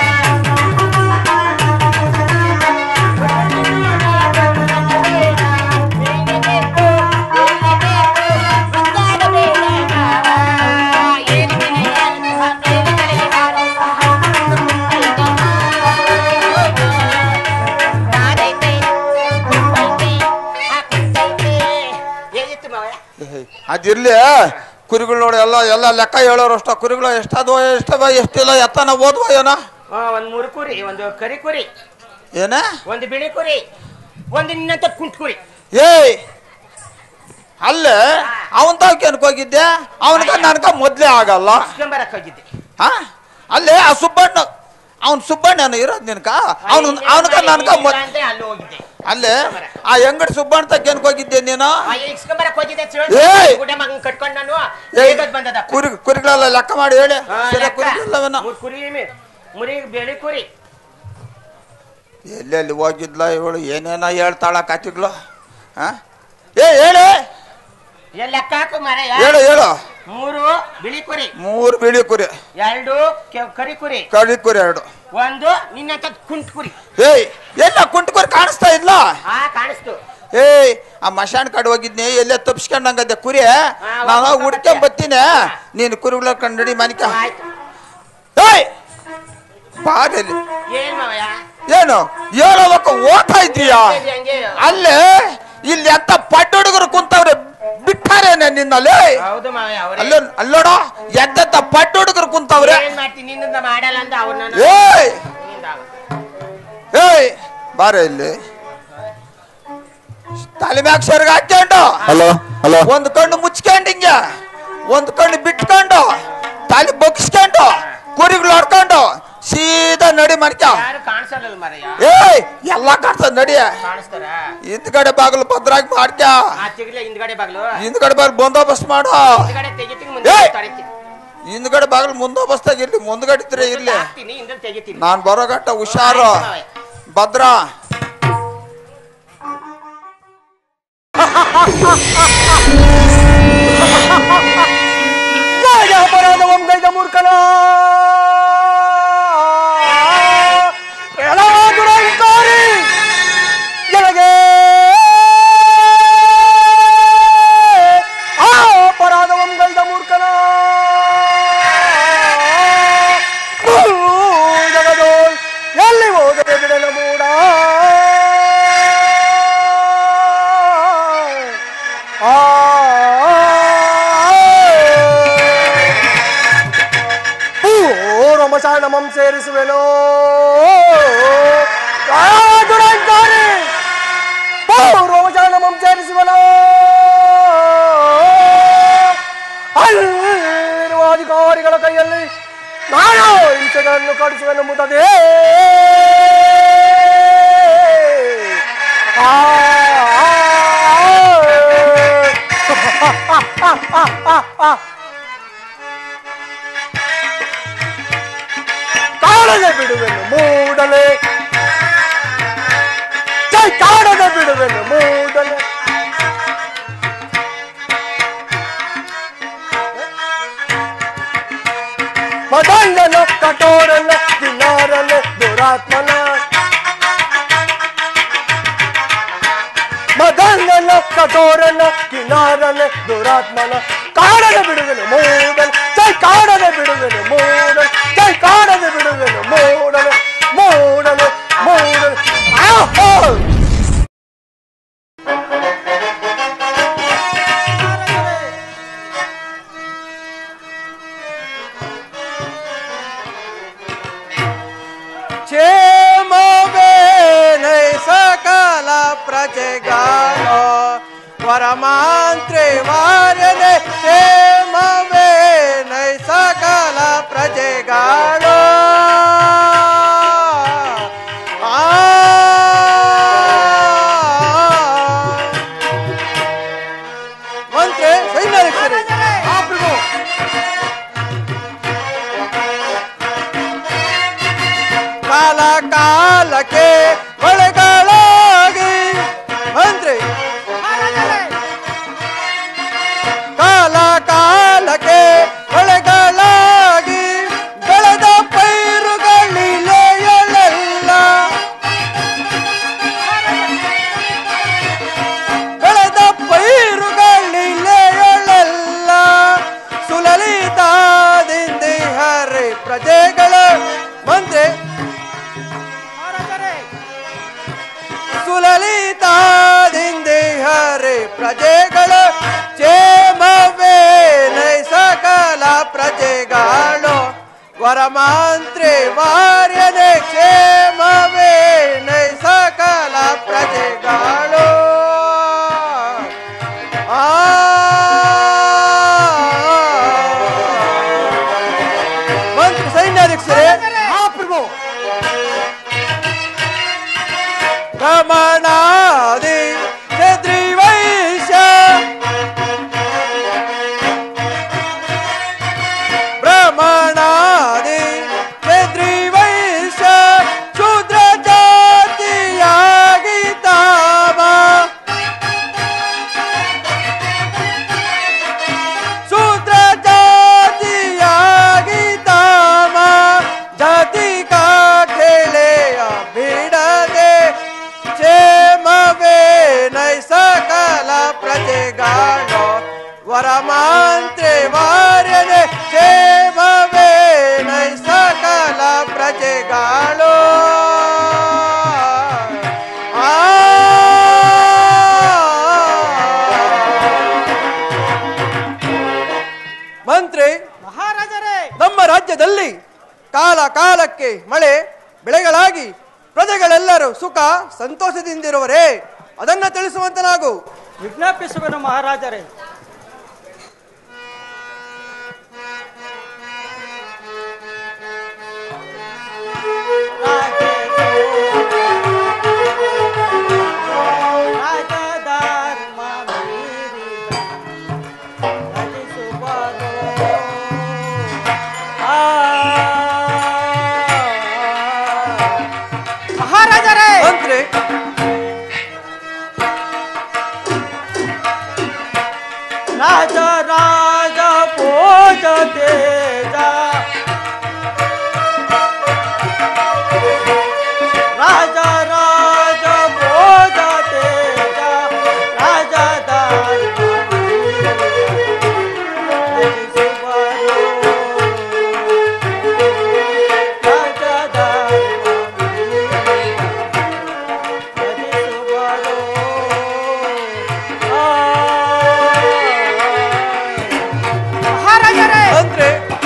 ಹೇಗಿತ್ತು ಮಾವಯ್ಯ ಏಯ್, ಅದಿರ್ಲಿ ಕುರಿಗಳು ನೋಡಿ ಎಲ್ಲ ಎಲ್ಲ ಲೆಕ್ಕ ಹೇಳೋರು ಅಷ್ಟ ಕುರಿಗಳು ಎಷ್ಟಾದ್ವ ಎಷ್ಟವ ಎಷ್ಟಿಲ್ಲ ಎತ್ತನ ಓದ್ವ ಏನ ಆ, ಒಂದ್ ಮೂರು ಕುರಿ ಒಂದು ಕರಿ ಕುರಿ ಏನ ಒಂದು ಬಿಳಿ ಕುರಿ ಒಂದು ನಿನ್ನಂತ ಕುಂಟ್ ಕುರಿ ಏಯ್ ಅಲ್ಲೇ ಅವನ್ ತಾವ್ ಹೋಗಿದ್ದೆ ಅವನ್ಗ ನನ್ಗ ಮೊದ್ಲೇ ಆಗಲ್ಲ ಇಸ್ಕೊಂಬರಕ್ ಹೋಗಿದ್ದೆ ಹಾ ಅಲ್ಲೇ ಆ ಸುಬ್ಬಣ್ಣ ಅವನ್ ಸುಬ್ಬಣ್ಣ ಇರೋದ್ ನಿನ್ಕ ಅವನು ಅವನ್ಗ ನನ್ಗ ಮೊದ್ ಅಂದ್ರೆ ಅಲ್ಲಿ ಹೋಗಿದ್ದೆ ಅಲ್ಲೇ ಆ ಎಂಗಡಿ ಸುಬ್ಬಣ್ಣ ತಕ್ಕ ಹೋಗಿದ್ದೆ ನೀನು ಆ, ಇಸ್ಕೊಂಬರಕ್ ಹೋಗಿದ್ದೆ ಏಯ್! ಗುಡ್ಡ ಮಗನ್ ಕಟ್ಕೊಂಡ್ ನಾನು ಏಯ್, ಹೇಗದ್ ಬಂದದ ಕುರಿ ಕುರಿಗಳೆಲ್ಲ ಲೆಕ್ಕ ಮಾಡಿ ಹೇಳಿ ಆ, ಸರಿ ಲೆಕ್ಕ. ಕುರಿಗಳವನ ಮೂರ್ ಕುರಿ ಮೆ- ಮುರಿ ಬೆಳಿ ಕುರಿ ಎಲ್ಲೆಲ್ಲಿ ಹೋಗಿದ್ಲ ಇವಳು ಏನೇನ ಹೇಳ್ತಾಳ ಕತಿಗಳು ಹಾ ಏ ಹೇಳಿ ಏನ್ ಲೆಕ್ಕ ಹಾಕು ಮಾರಾಯ ಹೇಳು ಹೇಳು ಮೂರು ಬಿಳಿ ಕುರಿ ಮೂರು ಬಿಳಿ ಕುರಿ ಎರಡು ಕೆ- ಕರಿ ಕುರಿ ಕಳಿ ಕುರಿ ಎರಡು ಒಂದು ನಿನ್ನಂತ ಕುಂಟ್ ಕುರಿ ಏಯ್ ಎಲ್ಲ ಕುಂಟ ಕುರಿ ಕಾಣಿಸ್ತಾ ಇಲ್ಲ ಆ ಕಾಣಿಸ್ತು ಏಯ್ ಆ ಮಶಾನ್ ಕಡೆ ಹೋಗಿದ್ನಿ ಎಲ್ಲೇ ತಪ್ಸ್ಕೊಂಡಂಗದೆ ಕುರಿ ನಾನು ಹೋಗ್ಬಿಟ್ಟು ಹುಡ್ಕೊಂಡ್ ಬರ್ತೀಯ? ಬರ್ತೀನಿ ನೀನು ಕುರಿಗಳ ಕಂಡಡಿ ಮನಿಕ ಆಯ್ತು ಏಯ್ ಬಾರಲ್ಲಿ ಏನ್ ಮಾವಯ್ಯ ಏನು ಹೇಳೋದಕ್ಕೆ ಓದ್ತಾ ಇದ್ದೀಯಾ ಹಂಗೆ, ಹಂಗೆ. ಅಲ್ಲೇ ಇಲ್ಲಿ ಎಂತ ಪಡ್ಡ ಹುಡುಗರು ಕುಂತವ್ರೆ ಬಿಟ್ಟಾರೇನೆ ನಿನ್ನಲ್ಲಿ ಹೌದು ಮಾವಯ್ಯ ಅವ್ರೆ ಅಲ್ಲೋ ಅಲ್ಲೋಡ ಎಂತೆಂತ ಪಡ್ಡ ಹುಡುಗರು ಕುಂತವ್ರೆ ಏನ್ ಮಾಡ್ತೀನಿ ನಿನ್ನಿಂದ ಮಾಡಲ್ಲ ಅಂತ ಅವ್ರನ್ನ ಏಯ್ ಏಯ್ ಬಾರ ಇಲ್ಲಿ ತಲೆ ಮ್ಯಾಗ ಸೆರ್ಗ ಹಾಕ್ಕೊಂಡು ಹಲೋ ಹಲೋ ಒಂದು ಕಣ್ಣು ಮುಚ್ಕೊಂಡು ಹಿಂಗೆ ಒಂದು ಕಣ್ಣು ಬಿಟ್ಕೊಂಡು ತಲೆ ಬಗ್ಸ್ಕೊಂಡು ಕುರಿಗಳು ಹೊಡ್ಕೊಂಡು ಸೀದಾ ನಡಿ ಮನ್ಕ ಯಾರು ಕಾಣಿಸಲ್ಲ ಮಾರಯ್ಯ ಏಯ್ ಎಲ್ಲ ಕಾಡ್ತದ ನಡಿ ಕಾಣಿಸ್ತಾರ ಹಿಂದ್ಗಡೆ ಬಾಗಿಲು ಭದ್ರಾಗಿ ಮಾಡ್ಕ ಆ ತಿರ್ಗ್ಲೆ ಹಿಂದ್ಗಡೆ ಬಾಗ್ಲು ಹಿಂದ್ಗಡೆ ಬಾಗಿಲು ಬಂದೋಬಸ್ತ್ ಮಾಡು ಹಿಂದ್ಗಡೆ ತೆಗಿತೀನಿ ಮುಂದೆ ಏಯ್! ತಡಿತೀನಿ ಹಿಂದ್ಗಡೆ ಬಾಗಿಲು ಮುಂದೋಬಸ್ತಾಗ ಇರ್ಲಿ ಮುಂದ್ಗಡೆ ಇದ್ರೆ ಇರ್ಲಿ ಹಾಕ್ತೀನಿ ಹಿಂದೆ ತೆಗಿತೀನಿ ನಾನ್ ಬರೋ ಗಂಟ ಹುಷಾರು ಭದ್ರ ಅಪರಾಧವಂಗೈದ ಮೂರ್ಖನ ಎಲ್ಲ ದುರಹಂಕಾರಿ ಎನಗೆ ಆ ಅಪರಾಧವಂಗೈದ ಮೂರ್ಖನ ನಮಂ ಸೇರಿಸುವೆನೋ ಆ ದುರಂಕಾರಿ ರೋಮಚಾನಮಂ ಸೇರಿಸುವನೋ ಅಲ್ಲಿರುವ ಅಧಿಕಾರಿಗಳ ಕೈಯಲ್ಲಿ ನಾನು ಹಿಂಸೆಗಳನ್ನು ಕಡಿಸುವೆನೆಂಬುದೇ ಆ ಕಾಡದೆ ಬಿಡುವೆನು ಮೂಡಲೆ ಜೈ ಕಾಡದೆ ಬಿಡುವೆನು ಮೂಡಲೆ ಮದಂಗನ ಕಠೋರನ ಕಿನ್ನಾರನ ದುರಾತ್ಮನ ಮದಂಗನ ಕಠೋರನ ಕಿನ್ನಾರನ ದುರಾತ್ಮನ ಕಾಡದೆ ಬಿಡುವೆನು ಮೂಡಲೆ ಜೈ ಕಾಡದೆ ಬಿಡುವೆನು ಮೂಡಲೆ ಜೈ ಕಾಡದೆ ಬಿಡುವೆನು ಮೂಡಲೆ ಮೂಡಲೆ ಮೂಡಲೆ ಆಹೋ! ಕ್ಷೇಮವೇ ನೈ ಸಕಲ ಪ್ರಜೆಗಾಲೋ ವರಮಾಂತ್ರಿ ವಾರ್ಯನೆ ಕ್ಷೇಮವೇ ನೈ ಸಕಲ ಪ್ರಜೆಗಾಲೋ ಆ ಮಂತ್ರಿ ಸೈನ್ಯಾಧ್ಯಕ್ಷರೇ ಆ ಪ್ರಭು ಕಾಲ ಕಾಲಕ್ಕೆ ಒಳಗಳಾಗಿ ಮಂತ್ರಿ ಕಾಲ ಕಾಲಕ್ಕೆ ಒಳಗಳಾಗಿ ಬೆಳೆದ ಪೈರುಗಳಿಲೆಯಲೆಲ್ಲ ಬೆಳೆದ ಪೈರುಗಳಿಲೆಯಲೆಲ್ಲ ಸುಲಲಿತಾದಿಂದಿ ಹರಿ ಪ್ರಜೆಗಳ ಮಂತ್ರಿ ಸುಲಲಿತಾದಿಂದಿ ಹರಿ ಪ್ರಜೆಗಳ ಕ್ಷೇಮವೇ ನೈ ಸಕಲ ಪ್ರಜೆಗಳು ವರಮಂತ್ರಿ ವಾರ್ಯನೆ ಕ್ಷೇಮವೇ ನೈ ಸಕಲ ಪ್ರಜೆಗಳು ಆ ಮಂತ್ರಿ ಸೈನ್ಯಾಧ್ಯಕ್ಷರೇ ಆ ಪ್ರಭು ರಮಣಾದಿ ಕ್ಷತ್ರಿವೈಶ್ಯ ಬ್ರಹ್ಮಣಾದಿ ಕ್ಷತ್ರಿವೈಶ್ಯ ಶೂದ್ರ ಜಾತಿಯಾಗಿ ತಾಮ ಶೂದ್ರ ಜಾತಿಯಾಗಿ ತಾಮ ಜಾತಿ ಕಾಠೆಳೆಯ ಬಿಡದೆ ಕ್ಷೇಮವೇ ನೈ ಸಕಲ ಪ್ರಜೆಗಾಳೋ ವರಮಾಂತ್ರಿ ವಾರ್ಯನೆ ಕ್ಷೇಮವೇ ನೈ ಸಕಲ ಪ್ರಜೆಗಾಳೋ ಆ ಮಂತ್ರಿ ಮಹಾರಾಜರೇ ನಮ್ಮ ರಾಜ್ಯದಲ್ಲಿ ಕಾಲ ಕಾಲಕ್ಕೆ ಮಳೆ ಬೆಳೆಗಳಾಗಿ ಪ್ರಜೆಗಳೆಲ್ಲರೂ ಸುಖ ಸಂತೋಷದಿಂದಿರುವರೇ ಅದನ್ನ ತಿಳಿಸುವಂತ ನಾವು ವಿಜ್ಞಾಪಿಸುವೆನು ಮಹಾರಾಜರೇ ಮಹಾರಾಜರೇ ಮಂತ್ರಿ ರಾಜ ರಾಜ ಭೋಜ ತೇಜ ರಾಜ ರಾಜ ಭೋಜ ತೇಜ ರಾಜ ಮಹಾರಾಜರೇ ಮಂತ್ರಿ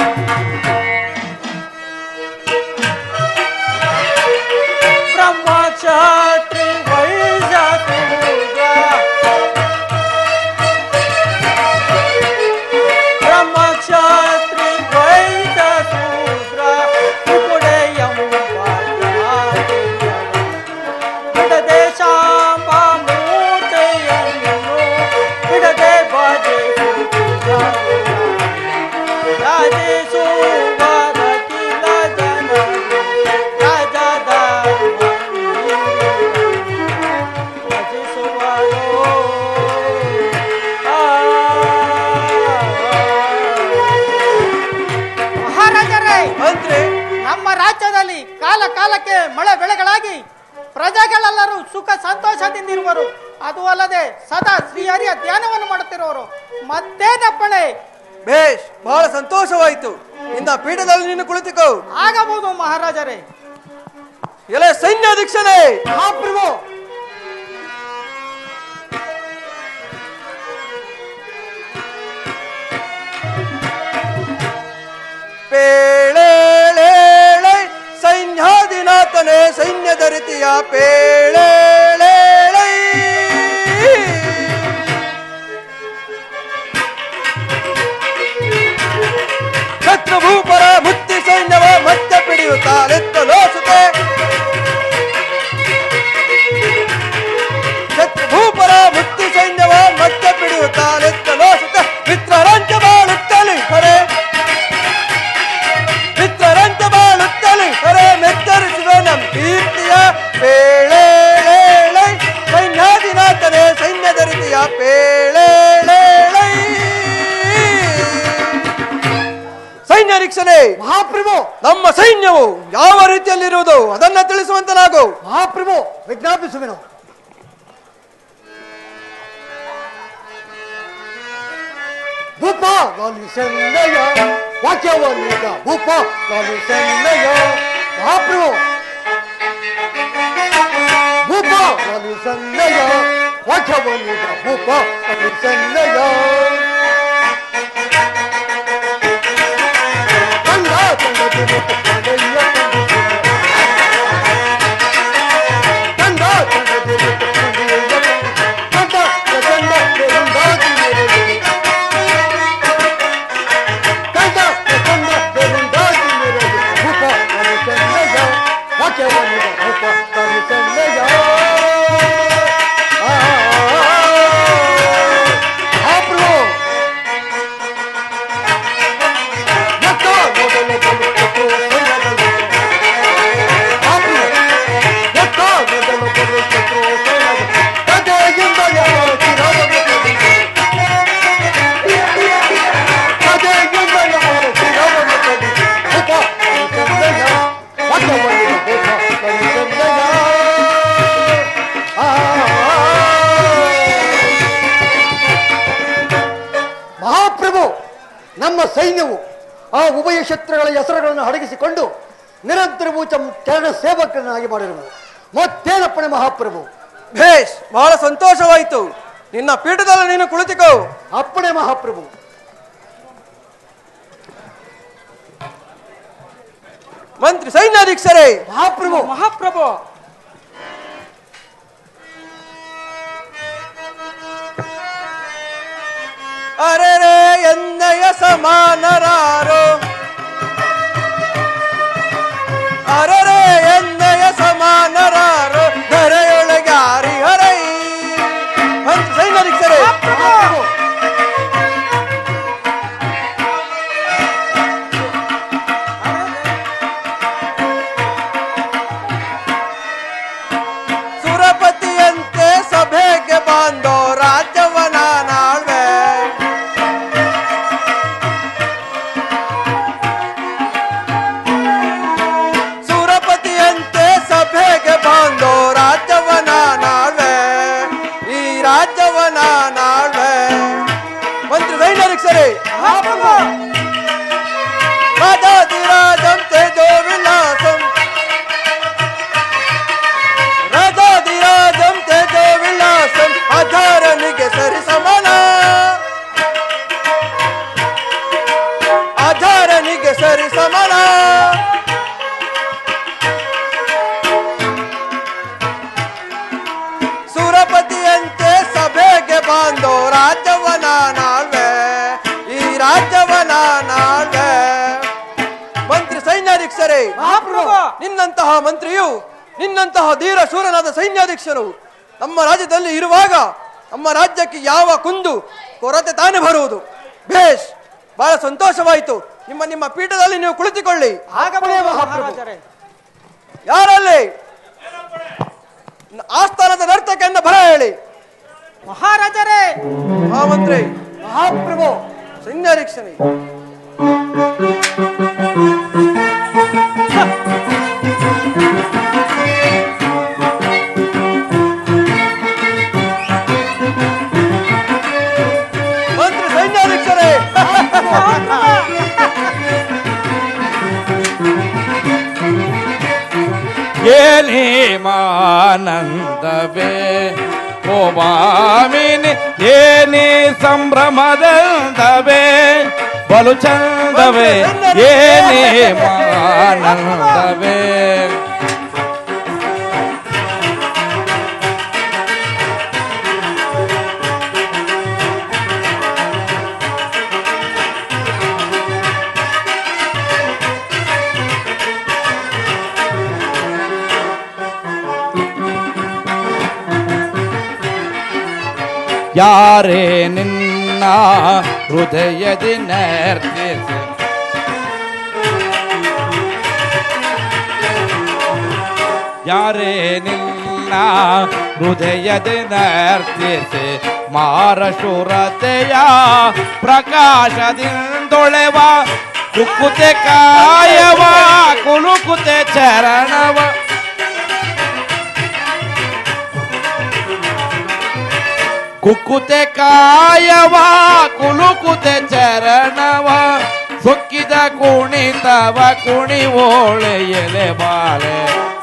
ಕಾಲ ಕಾಲಕ್ಕೆ ಮಳೆ ಬೆಳೆಗಳಾಗಿ ಪ್ರಜೆಗಳೆಲ್ಲರೂ ಸುಖ ಸಂತೋಷದಿಂದಿರುವರು ಅದು ಅಲ್ಲದೆ ಸದಾ ಶ್ರೀಹರಿಯ ಧ್ಯಾನವನ್ನು ಮಾಡುತ್ತಿರುವರು ಮತ್ತೇನಪ್ಪಣೆ ಬೇಷ್ ಬಹಳ ಸಂತೋಷವಾಯಿತು ನಿನ್ನ ಪೀಠದಲ್ಲಿ ನೀನು ಕುಳಿತುಕೋ ಆಗಬಹುದು ಮಹಾರಾಜರೇ ಎಲೆ ಸೈನ್ಯಾಧೀಕ್ಷನೇ ಮಹಾಪ್ರಭು ಪೇಳೇಳೇಳೆ ಸೈನ್ಯಾಧಿನಾಥನೇ ಸೈನ್ಯದ ರೀತಿಯ ಪೇಳೇಳೇಳೆ ಶತ್ರುಭೂಪರ ಮುತ್ತಿ ಸೈನ್ಯವ ಮತ್ತೆ ಪಿಡಿಯುತ್ತಾಲೆತ್ತಲೋಸುತ್ತೆ ಶತ್ರುಭೂಪರ ಮುತ್ತಿ ಸೈನ್ಯವ ಮತ್ತೆ ಪಿಡಿಯುತ್ತಾಲೆತ್ತಲೋಸುತ್ತೆ ಮಿತ್ರರಂತೆ ಬಾಳುತ್ತಲಿ ಹೊರೆ ಮಿತ್ರರಂತೆ ಬಾಳುತ್ತಲಿ ಹೊರೆ ಮೆತ್ತರಿಸುವ ನಮ್ ಕೀರ್ತಿಯ ಪೇಳೇಳೇಳೈ ಸೈನ್ಯಾಧಿನಾಥನೇ ಸೈನ್ಯದ ರೀತಿಯ ಪೇಳೇಳೇಳೈ ಸೈನ್ಯ ರೀಕ್ಷಣೆ ಮಹಾಪ್ರಭು ನಮ್ಮ ಸೈನ್ಯವು ಯಾವ ರೀತಿಯಲ್ಲಿರುವುದು ಅದನ್ನ ತಿಳಿಸುವಂತನಾಗು ಮಹಾಪ್ರಭು ವಿಜ್ಞಾಪಿಸುವೆನು ಭೂಪ ಲಾಲಿಸನ್ನಯ ವಾಕ್ಯವನ್ನೀಗ ಭೂಪ ಲಾಲಿಸನ್ನಯ ಮಹಾಪ್ರಭು ಭೂಪ ಲಾಲಿಸನ್ನಯ ವಾಕ್ಯವನ್ನೀಗ ಭೂಪ ಲಾಲಿಸನ್ನಯ ಕಂದ ಕಂದದಿರು ಕಂದಯ್ಯ ಕಂದ ಕಂದದಿರು ಕಂದಯ್ಯ ಕಂದ ಕಂದ ಬೆರುಂದಾಗಿ ಮೆರೆಯುವೆ ಕಂದ ಕಂದ ಬೆರುಂದಾಗಿ ಮೆರೆಯುವೆ ಭೂಪ ಕಲಿಸನ್ನಯ ವಾಕ್ಯವನ್ನಿದ ಭೂಪ ಕಲಿಸನ್ನಯ ಮಹಾಪ್ರಭು ಮತ್ತ ಮೊದಲ ಬರುತ್ತೋ ಸೈನ್ಯದಲ್ಲಿ ಮಹಾಪ್ರಭು ಮತ್ತ ಮೊದಲ ಬರುತ್ತೋ ಸೈನ್ಯದಲ್ಲಿ ಕದೆಯಿಂದ ಯಾವ ಚಿರವನ್ನು ಕದಿದೆ ಕದೆಯಿಂದ ಯಾವ ಚಿರವನ್ನು ಕದಿದೆ ಉಪ ಕಲಿಸನ್ನಯ ವಾಕ್ಯವನ್ನಿದ ಭೂಪ ಕಲಿಸನ್ನಯ ಆ ಮಹಾಪ್ರಭು ನಮ್ಮ ಸೈನ್ಯವು ಆ ಉಭಯ ಶತ್ರುಗಳ ಹೆಸರುಗಳನ್ನು ಅಡಗಿಸಿಕೊಂಡು ನಿರಂತರವೂ ತಮ್ಮ ಚರಣ ಸೇವಕರನ್ನಾಗಿ ಮಾಡಿರುವುದು ಮತ್ತೇನಪ್ಪಣೆ ಮಹಾಪ್ರಭು ಭೇಷ್ ಬಹಳ ಸಂತೋಷವಾಯಿತು ನಿನ್ನ ಪೀಠದಲ್ಲಿ ನೀನು ಕುಳಿತುಕೋ ಅಪ್ಪಣೆ ಮಹಾಪ್ರಭು ಮಂತ್ರಿ ಸೈನ್ಯಾಧೀಕ್ಷರೇ ಮಹಾಪ್ರಭು ಮಹಾಪ್ರಭು ಅರೆರೆ ಎನ್ನಯ ಸಮಾನರಾರೋ ಅರೆರೆ ಎನ್ನಯ ಸಮಾನರಾರೋ ಧರೆಯೊಳಗೆ ಆರಿ ಹರೈ ಮಂತ್ರಿ ಸೈನ್ಯಾಧೀಕ್ಷರೇ ಮಹಾಪ್ರಭು ಸುರಪತಿಯಂತೆ ಸಭೆಗೆ ಬಂದೋ ರಾಜ್ಯವನ ನಾಳ್ವೆ ಸುರಪತಿಯಂತೆ ಸಭೆಗೆ ಬಂದೋ ರಾಜ್ಯವನ ನಾಳ್ವೆ ಈ ರಾಜ್ಯವನ ನಾಳ್ವೆ ಮಂತ್ರಿ ಸೈನ್ಯರೀಕ್ಷರೇ ಮಹಾಪ್ರಭು ರಾಜಾಧಿರಾಜಂ ತೇಜೋ ವಿಲಾಸಂ ರಾಜಾಧಿರಾಜಂ ತೇಜೋ ವಿಲಾಸಂ ಅಧಾರನಿಗೆ ಸರಿ ಸಮಾನ ಅಧಾರನಿಗೆ ಸರಿ ಸಮಾನ ಸುರಪತಿಯಂತೆ ಸಭೆಗೆ ಬಂದೋ ರಾಜ್ಯವನ ನಾಳ್ವೆ ಈ ರಾಜ್ಯವನ ನಾಳ್ವೆ ಮಂತ್ರಿ ಸೈನ್ಯಾಧೀಕ್ಷರೇ ಮಹಾಪ್ರಭು ನಿನ್ನಂತಹ ಮಂತ್ರಿಯು ನಿನ್ನಂತಹ ಧೀರ ಶೂರನಾದ ಸೈನ್ಯಾಧೀಕ್ಷರು ನಮ್ಮ ರಾಜ್ಯದಲ್ಲಿ ಇರುವಾಗ ನಮ್ಮ ರಾಜ್ಯಕ್ಕೆ ಯಾವ ಕುಂದು ಕೊರತೆ ತಾನೇ ಬರುವುದು ಬೇಷ್ ಬಹಳ ಸಂತೋಷವಾಯಿತು ನಿಮ್ಮ ನಿಮ್ಮ ಪೀಠದಲ್ಲಿ ನೀವು ಕುಳಿತುಕೊಳ್ಳಿ ಆಗಬಹುದು ಮಹಾರಾಜರೇ ಯಾರಲ್ಲಿ ಆಸ್ಥಾನದ ನರ್ತಕನ್ನ ಬರ ಹೇಳಿ ಮಹಾರಾಜರೇ ಮಹಾಮಂತ್ರಿ ಮಹಾಪ್ರಭು ಸೈನ್ಯಾಧೀಕ್ಷನೇ ಹ. ಮಂತ್ರಿ ಸೈನ್ಯಾಧ್ಯಕ್ಷರೇ ಏನೇಮಾನಂದವೇ ಓ ಮಾಮಿನಿ ಏನೇ ಸಂಭ್ರಮದಂದವೇ ಬಲು ಚಂದವೇ ಏನೇ ಮಾನಂದವೇ ಯಾರೇ ನಿನ್ನ ಹೃದಯದಿ ನರ್ತಿಸಿ ಯಾರೇ ನಿನ್ನ ಹೃದಯದಿ ನರ್ತಿಸಿ ಮಾರಶೂರತೆಯ ಪ್ರಕಾಶದಿಂದೊಳೆವ ಕುಕ್ಕುತೆ ಕಾಯವ ಕುಲುಕುತೆ ಚರಣವ ಕುಕ್ಕುತೆ ಕಾಯವ ಕುಲುಕುತೆ ಚರಣವ ಸೊಕ್ಕಿದ ಕುಣಿತವ ಕುಣಿವೋಳೆ ಎಲೆ ಬಾಳೆ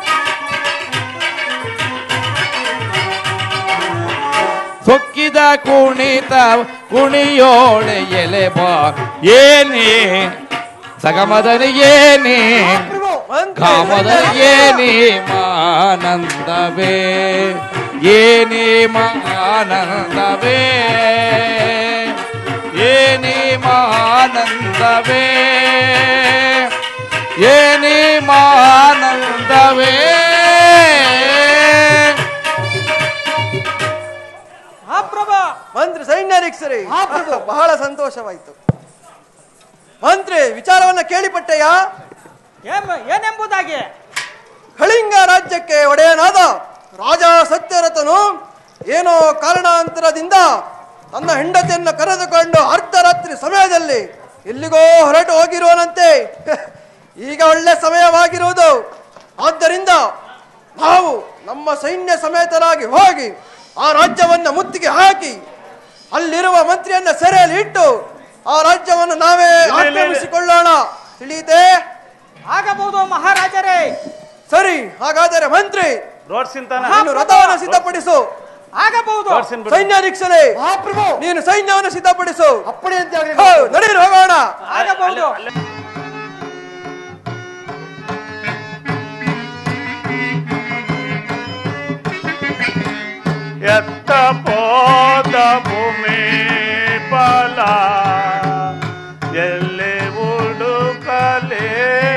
ಸೊಕ್ಕಿದ ಕುಣಿತ ಕುಣಿಯೋಳೆ ಎಲೆ ಬಾ ಏನೇ ಸಗಮದನಿ ಏನೇ ಕಾಮದ ಏನೇ ಮಾನಂದವೇ ಏನೇ ಮಾನಂದವೇ ಏನೇ ಮಾನಂದವೇ ಏನೇ ಮಾನಂದವೇ ಆ ಪ್ರಭಾ ಮಂತ್ರಿ ಸೈನ್ಯಾಧ್ಯಕ್ಷರೇ ಬಹಳ ಸಂತೋಷವಾಯಿತು ಮಂತ್ರಿ ವಿಚಾರವನ್ನ ಕೇಳಿಪಟ್ಟೆಯಾ ಏನ್- ಏನೆಂಬುದಾಗಿ ಕಳಿಂಗ ರಾಜ್ಯಕ್ಕೆ ಒಡೆಯನಾದ ರಾಜ ಸತ್ಯರಥನು ಏನೋ ಕಾರಣಾಂತರದಿಂದ ತನ್ನ ಹೆಂಡತಿಯನ್ನು ಕರೆದುಕೊಂಡು ಅರ್ಧರಾತ್ರಿ ಸಮಯದಲ್ಲಿ ಎಲ್ಲಿಗೋ ಹೊರಟು ಹೋಗಿರುವನಂತೆ ಈಗ ಒಳ್ಳೆ ಸಮಯವಾಗಿರುವುದು ಆದ್ದರಿಂದ ನಾವು ನಮ್ಮ ಸೈನ್ಯ ಸಮೇತರಾಗಿ ಹೋಗಿ ಆ ರಾಜ್ಯವನ್ನು ಮುತ್ತಿಗೆ ಹಾಕಿ ಅಲ್ಲಿರುವ ಮಂತ್ರಿಯನ್ನ ಸೆರೆಯಲ್ಲಿ ಇಟ್ಟು ಆ ರಾಜ್ಯವನ್ನು ನಾವೇ ಆಕ್ರಮಿಸಿಕೊಳ್ಳೋಣ ತಿಳಿಯಿತೆ ಆಗಬಹುದು ಮಹಾರಾಜರೇ ಸರಿ ಹಾಗಾದರೆ ಮಂತ್ರಿ ರೋಡ್ಸಿನ್ ನೀನು ರಥವನ್ನು ಸಿದ್ಧಪಡಿಸು ಆಗಬಹುದು ರೋಡ್ಸಿನ್ ಬಿಡು ಸೈನ್ಯಾಧ್ಯಕ್ಷರೇ ಮಹಾಪ್ರಭು ನೀನು ಸೈನ್ಯವನ್ನು ಸಿದ್ಧಪಡಿಸು ಅಪ್ಪಣೆ ಅಂತ ಆಗ್ಲಿ ಹೋ, ನಡೀರಿ ಹೋಗೋಣ ಆಗಬಹುದು ಎತ್ತ ಪೋದ ಭೂಮಿ ಫಲ ಎಲ್ಲಿ ಹುಡುಕಲೆ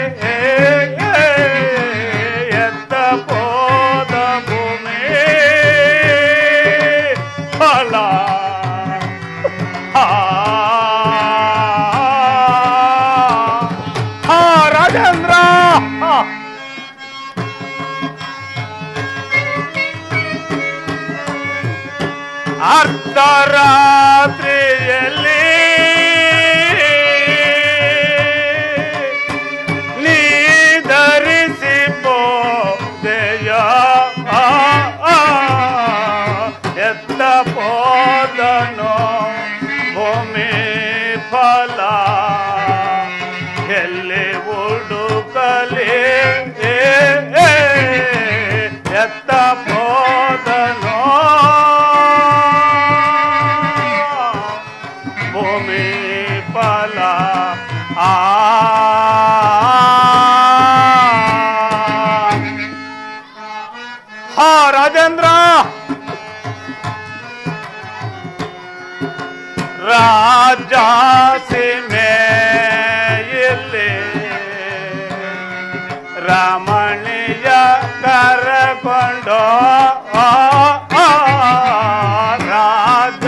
ಎತ್ತ ಪೋದ ಭೂಮಿ ಫಲ ಆ, ಆ, ರಾಜೇಂದ್ರ ಆ. ಅರ್ಧರಾತ್ರಿಯಲ್ಲಿ ನೀ ಧರಿಸಿ ಬೋದೆಯ ಎತ್ತ ಪೋದನು ಭೂಮಿ ಫಲ ಎಲ್ಲಿ ಹುಡುಕಲಿ ಎತ್ತ ಪೋದನು ಭೂಮಿ ಫಲ ಆ ಹಾ ರಾಜೇಂದ್ರ ರಾಜ ಸೀಮೆಯಲ್ಲಿ ರಮಣೀಯ ಕರಕೊಂಡು ರಾಜ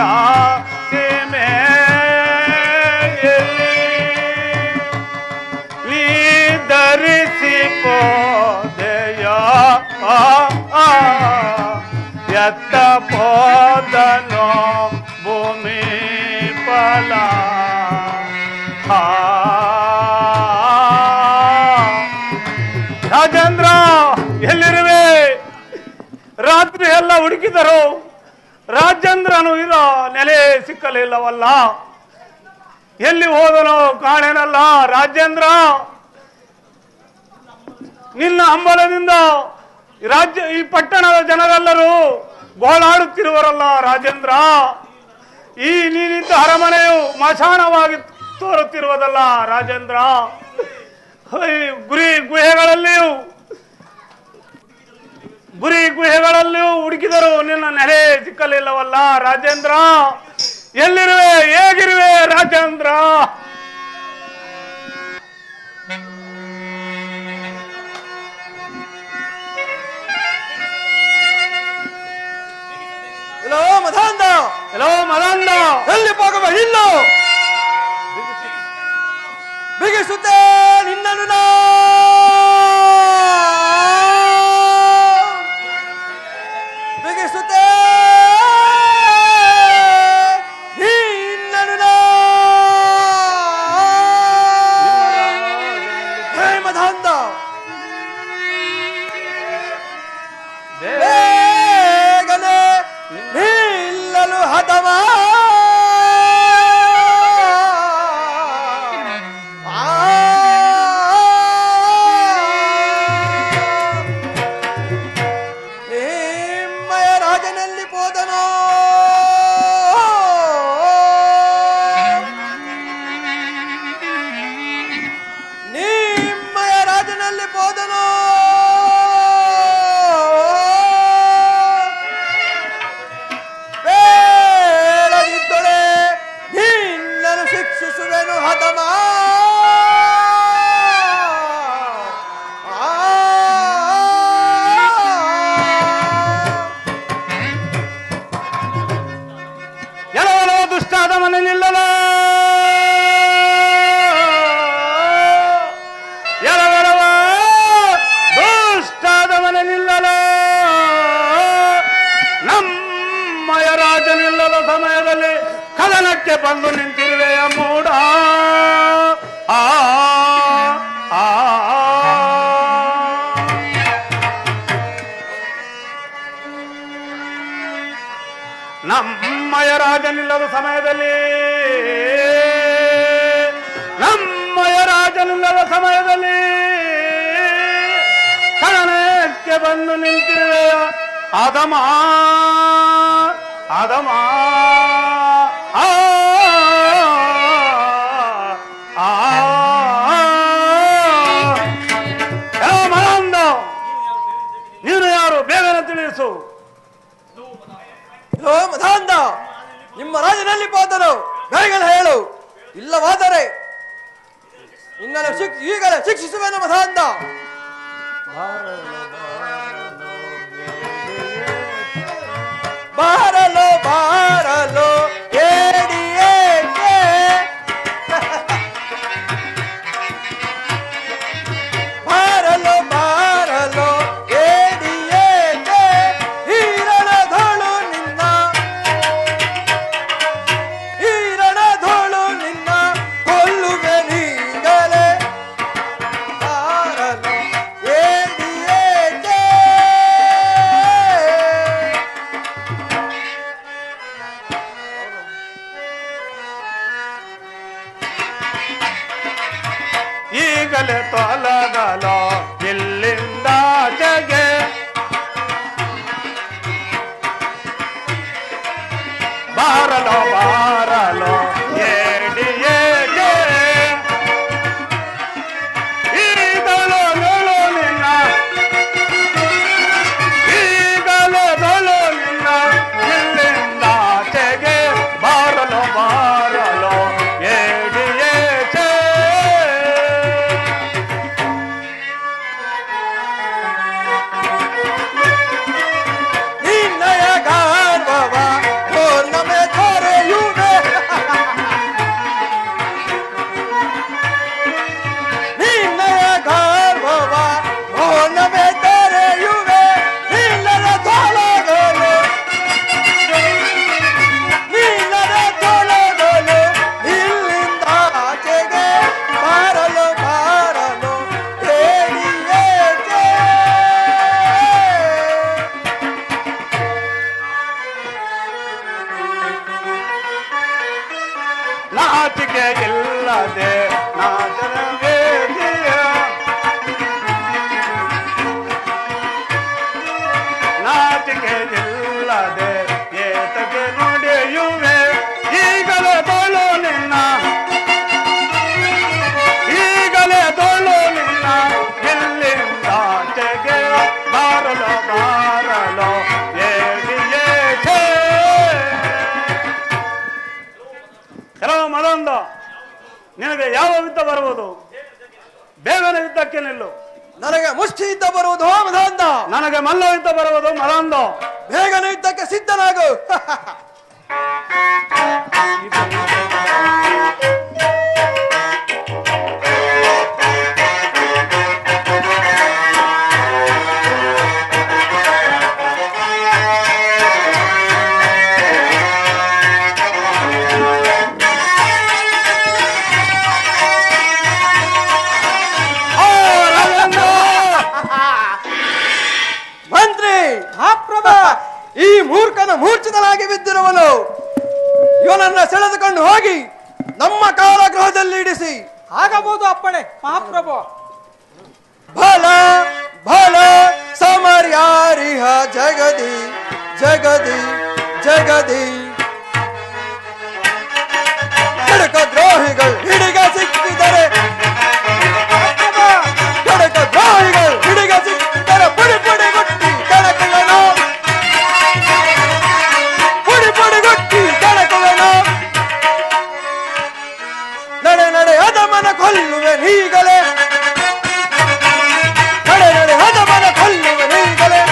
ಸೀಮೆಯಲ್ಲಿ ನೀ ಧರಿಸಿ ಪೋದೆಯ ಎತ್ತ ಪೋದನು ಭೂಮಿ ಫಲ ರಾಜೇಂದ್ರ ಎಲ್ಲೆಲ್ಲ ಹುಡುಕಿದರು ರಾಜೇಂದ್ರನು ಇರೋ ನೆಲೆ ಸಿಕ್ಕಲಿಲ್ಲವಲ್ಲ ಎಲ್ಲಿ ಹೋದನೋ ಕಾಣೆನಲ್ಲ ರಾಜೇಂದ್ರ ನಿನ್ನ ಹಂಬಲದಿಂದ ಈ ರಾಜ್ಯ ಈ ಪಟ್ಟಣದ ಜನರೆಲ್ಲರೂ ಗೋಳಾಡುತ್ತಿರುವರಲ್ಲ ರಾಜೇಂದ್ರ ಈ ನೀನಿದ್ದ ಅರಮನೆಯು ಮಶಾನವಾಗಿ ತೋರುತ್ತಿರುವುದಲ್ಲ ರಾಜೇಂದ್ರ ಈ ಗುರಿ ಗುಹೆಗಳಲ್ಲಿಯೂ ಗುರಿ ಗುಹೆಗಳಲ್ಲಿಯೂ ಹುಡುಕಿದರು ನಿನ್ನ ನೆಲೆ ಸಿಕ್ಕಲಿಲ್ಲವಲ್ಲ ರಾಜೇಂದ್ರ ಎಲ್ಲಿರುವೆ ಹೇಗಿರುವೆ ರಾಜೇಂದ್ರ ಎಲ್ಲೋ ಮಧಾಂಧ ಎಲ್ಲೋ ಮದಂಡ ಎಲ್ಲಿ ಹೋಗುವ ಇಲ್ಲೋ ಬಿಗಿಸುತ್ತೆ ನಿನ್ನನ್ನು ನಾ ಬಿಗಿಸುತ್ತೆ ನಿನ್ನನ್ನು ನಾ ಹೇ ಮಧಾಂಧ ಬೇಗನೆ ನಿಲ್ಲಲು ಹತವ ನಿಮ್ಮಯ ರಾಜನಲ್ಲಿ ಹೋದನೋ ನಿಮ್ಮಯ ರಾಜನಲ್ಲಿ ಹೋದನೋ ಬೇಡದಿದ್ದೊಡೆ ನಿನ್ನನ್ನು ಶಿಕ್ಷಿಸುವೆನು ಹತಮ ಎಲ್ಲವೋ ದುಷ್ಟಾದ ಮನೆ ನಿಲ್ಲಲ ಎಲ್ಲವರವ ದುಷ್ಟಾದ ಮನೆ ನಿಲ್ಲಲ ನಮ್ಮಯ ರಾಜ ನಿಲ್ಲದ ಸಮಯದಲ್ಲಿ ಕದನಕ್ಕೆ ಬಂದು ನಿಂತಿರುವೆಯ ಮೂಡ ಆ ಆ, ಆ. ನಮ್ಮಯ ರಾಜನಿಲ್ಲದ ಸಮಯದಲ್ಲಿ ನಮ್ಮಯ ರಾಜನಿಲ್ಲದ ಸಮಯದಲ್ಲಿ ಕಣನಕ್ಕೆ ಬಂದು ನಿಂತಿರುವೆಯ ಅದಮ ಅದಮ ಆ ಆ, ಯಾವ ಮನಂದ ನೀನು ಯಾರು ಬೇಗನೆ ತಿಳಿಸು ಓ ಮಧಾಂಧ ನಿಮ್ಮ ರಾಜನಲ್ಲಿ ಹೋದನು ಬೇಗನೆ ಹೇಳು ಇಲ್ಲವಾದರೆ ನಿನ್ನನ್ನು ಶಿಕ್ ಈಗಲೇ ಶಿಕ್ಷಿಸುವೆನು ಮಧಾಂಧ ಬಾರಲು ಬಾರಲು ಏಡಿ ಏಕೆ ಬಾರಲು ಬಾರಲು ಏಡಿ ಏಕೆ ಹೀರಣಧಳು ನಿನ್ನ ಹೀರಣಧಳು ನಿನ್ನ ಕೊಲ್ಲುವೆ ನೀಗಲೇ ಬಾರಲು ಏಡಿ ಏಕೆ ನಾಚಿಕೆ ಇಲ್ಲದೆ ಏತಕ್ಕೆ ನುಡಿಯುವೆ ಈಗಲೇ ತೋಳು ನಿನ್ನ ಈಗಲೇ ತೋಳು ನಿನ್ನ ಎಲ್ಲಿಂದಾಚೆಗೆ ಬಾರಲು ಬಾರಲು ಏಡಿ ಏಕೆ ಕೆಲವು ಮದೊಂದು ನಿನಗೆ ಯಾವ ಯುದ್ಧ ಬರುವುದು ಬೇಗನೆ ಯುದ್ಧಕ್ಕೆ ನಿಲ್ಲು ನನಗೆ ಮುಷ್ಟಿ ಯುದ್ಧ ಬರುವುದು ಮದಾಂಧ ನನಗೆ ಮಲ್ಲ ಯುದ್ಧ ಬರುವುದು ಮದೊಂದು ಬೇಗನೆ ಯುದ್ಧಕ್ಕೆ ಸಿದ್ಧನಾಗು ಓ ರಾಜೇಂದ್ರ! ಮಂತ್ರಿ ಮಹಾಪ್ರಭು ಈ ಮೂರ್ಖನ ಮೂರ್ಛಿತನಾಗಿ ಬಿದ್ದಿರುವನು ಇವನನ್ನ ಸೆಳೆದುಕೊಂಡು ಹೋಗಿ ನಮ್ಮ ಕಾರಾಗೃಹದಲ್ಲಿ ಇಡಿಸಿ ಆಗಬಹುದು ಅಪ್ಪಣೆ ಮಹಾಪ್ರಭು ಭಲ ಭಲ ಸಮರ್ಯಾರಿಹ ಜಗದಿ ಜಗದಿ ಜಗದಿ ಕಡಕ ದ್ರೋಹಿಗಳು ಹಿಡಿಗ ಸಿಕ್ಕಿದರೆ ಕಡಕ ದ್ರೋಹಿಗಳು ಹಿಡಿಗ ಸಿಕ್ಕಿದರೆ ಪುಡಿ ಪುಡಿ ಗುಟ್ಟಿ ಕಡಕುವೆನು ಪುಡಿ ಪುಡಿ ಗುಟ್ಟಿ ಕಡಕುವೆನು ನಡೆ ನಡೆ ಅದಮನ ಕೊಲ್ಲುವೆ ನೀಗಲೇ ನಡೆ ನಡೆ ಅದಮನ ಕೊಲ್ಲುವೆ ನೀಗಲೇ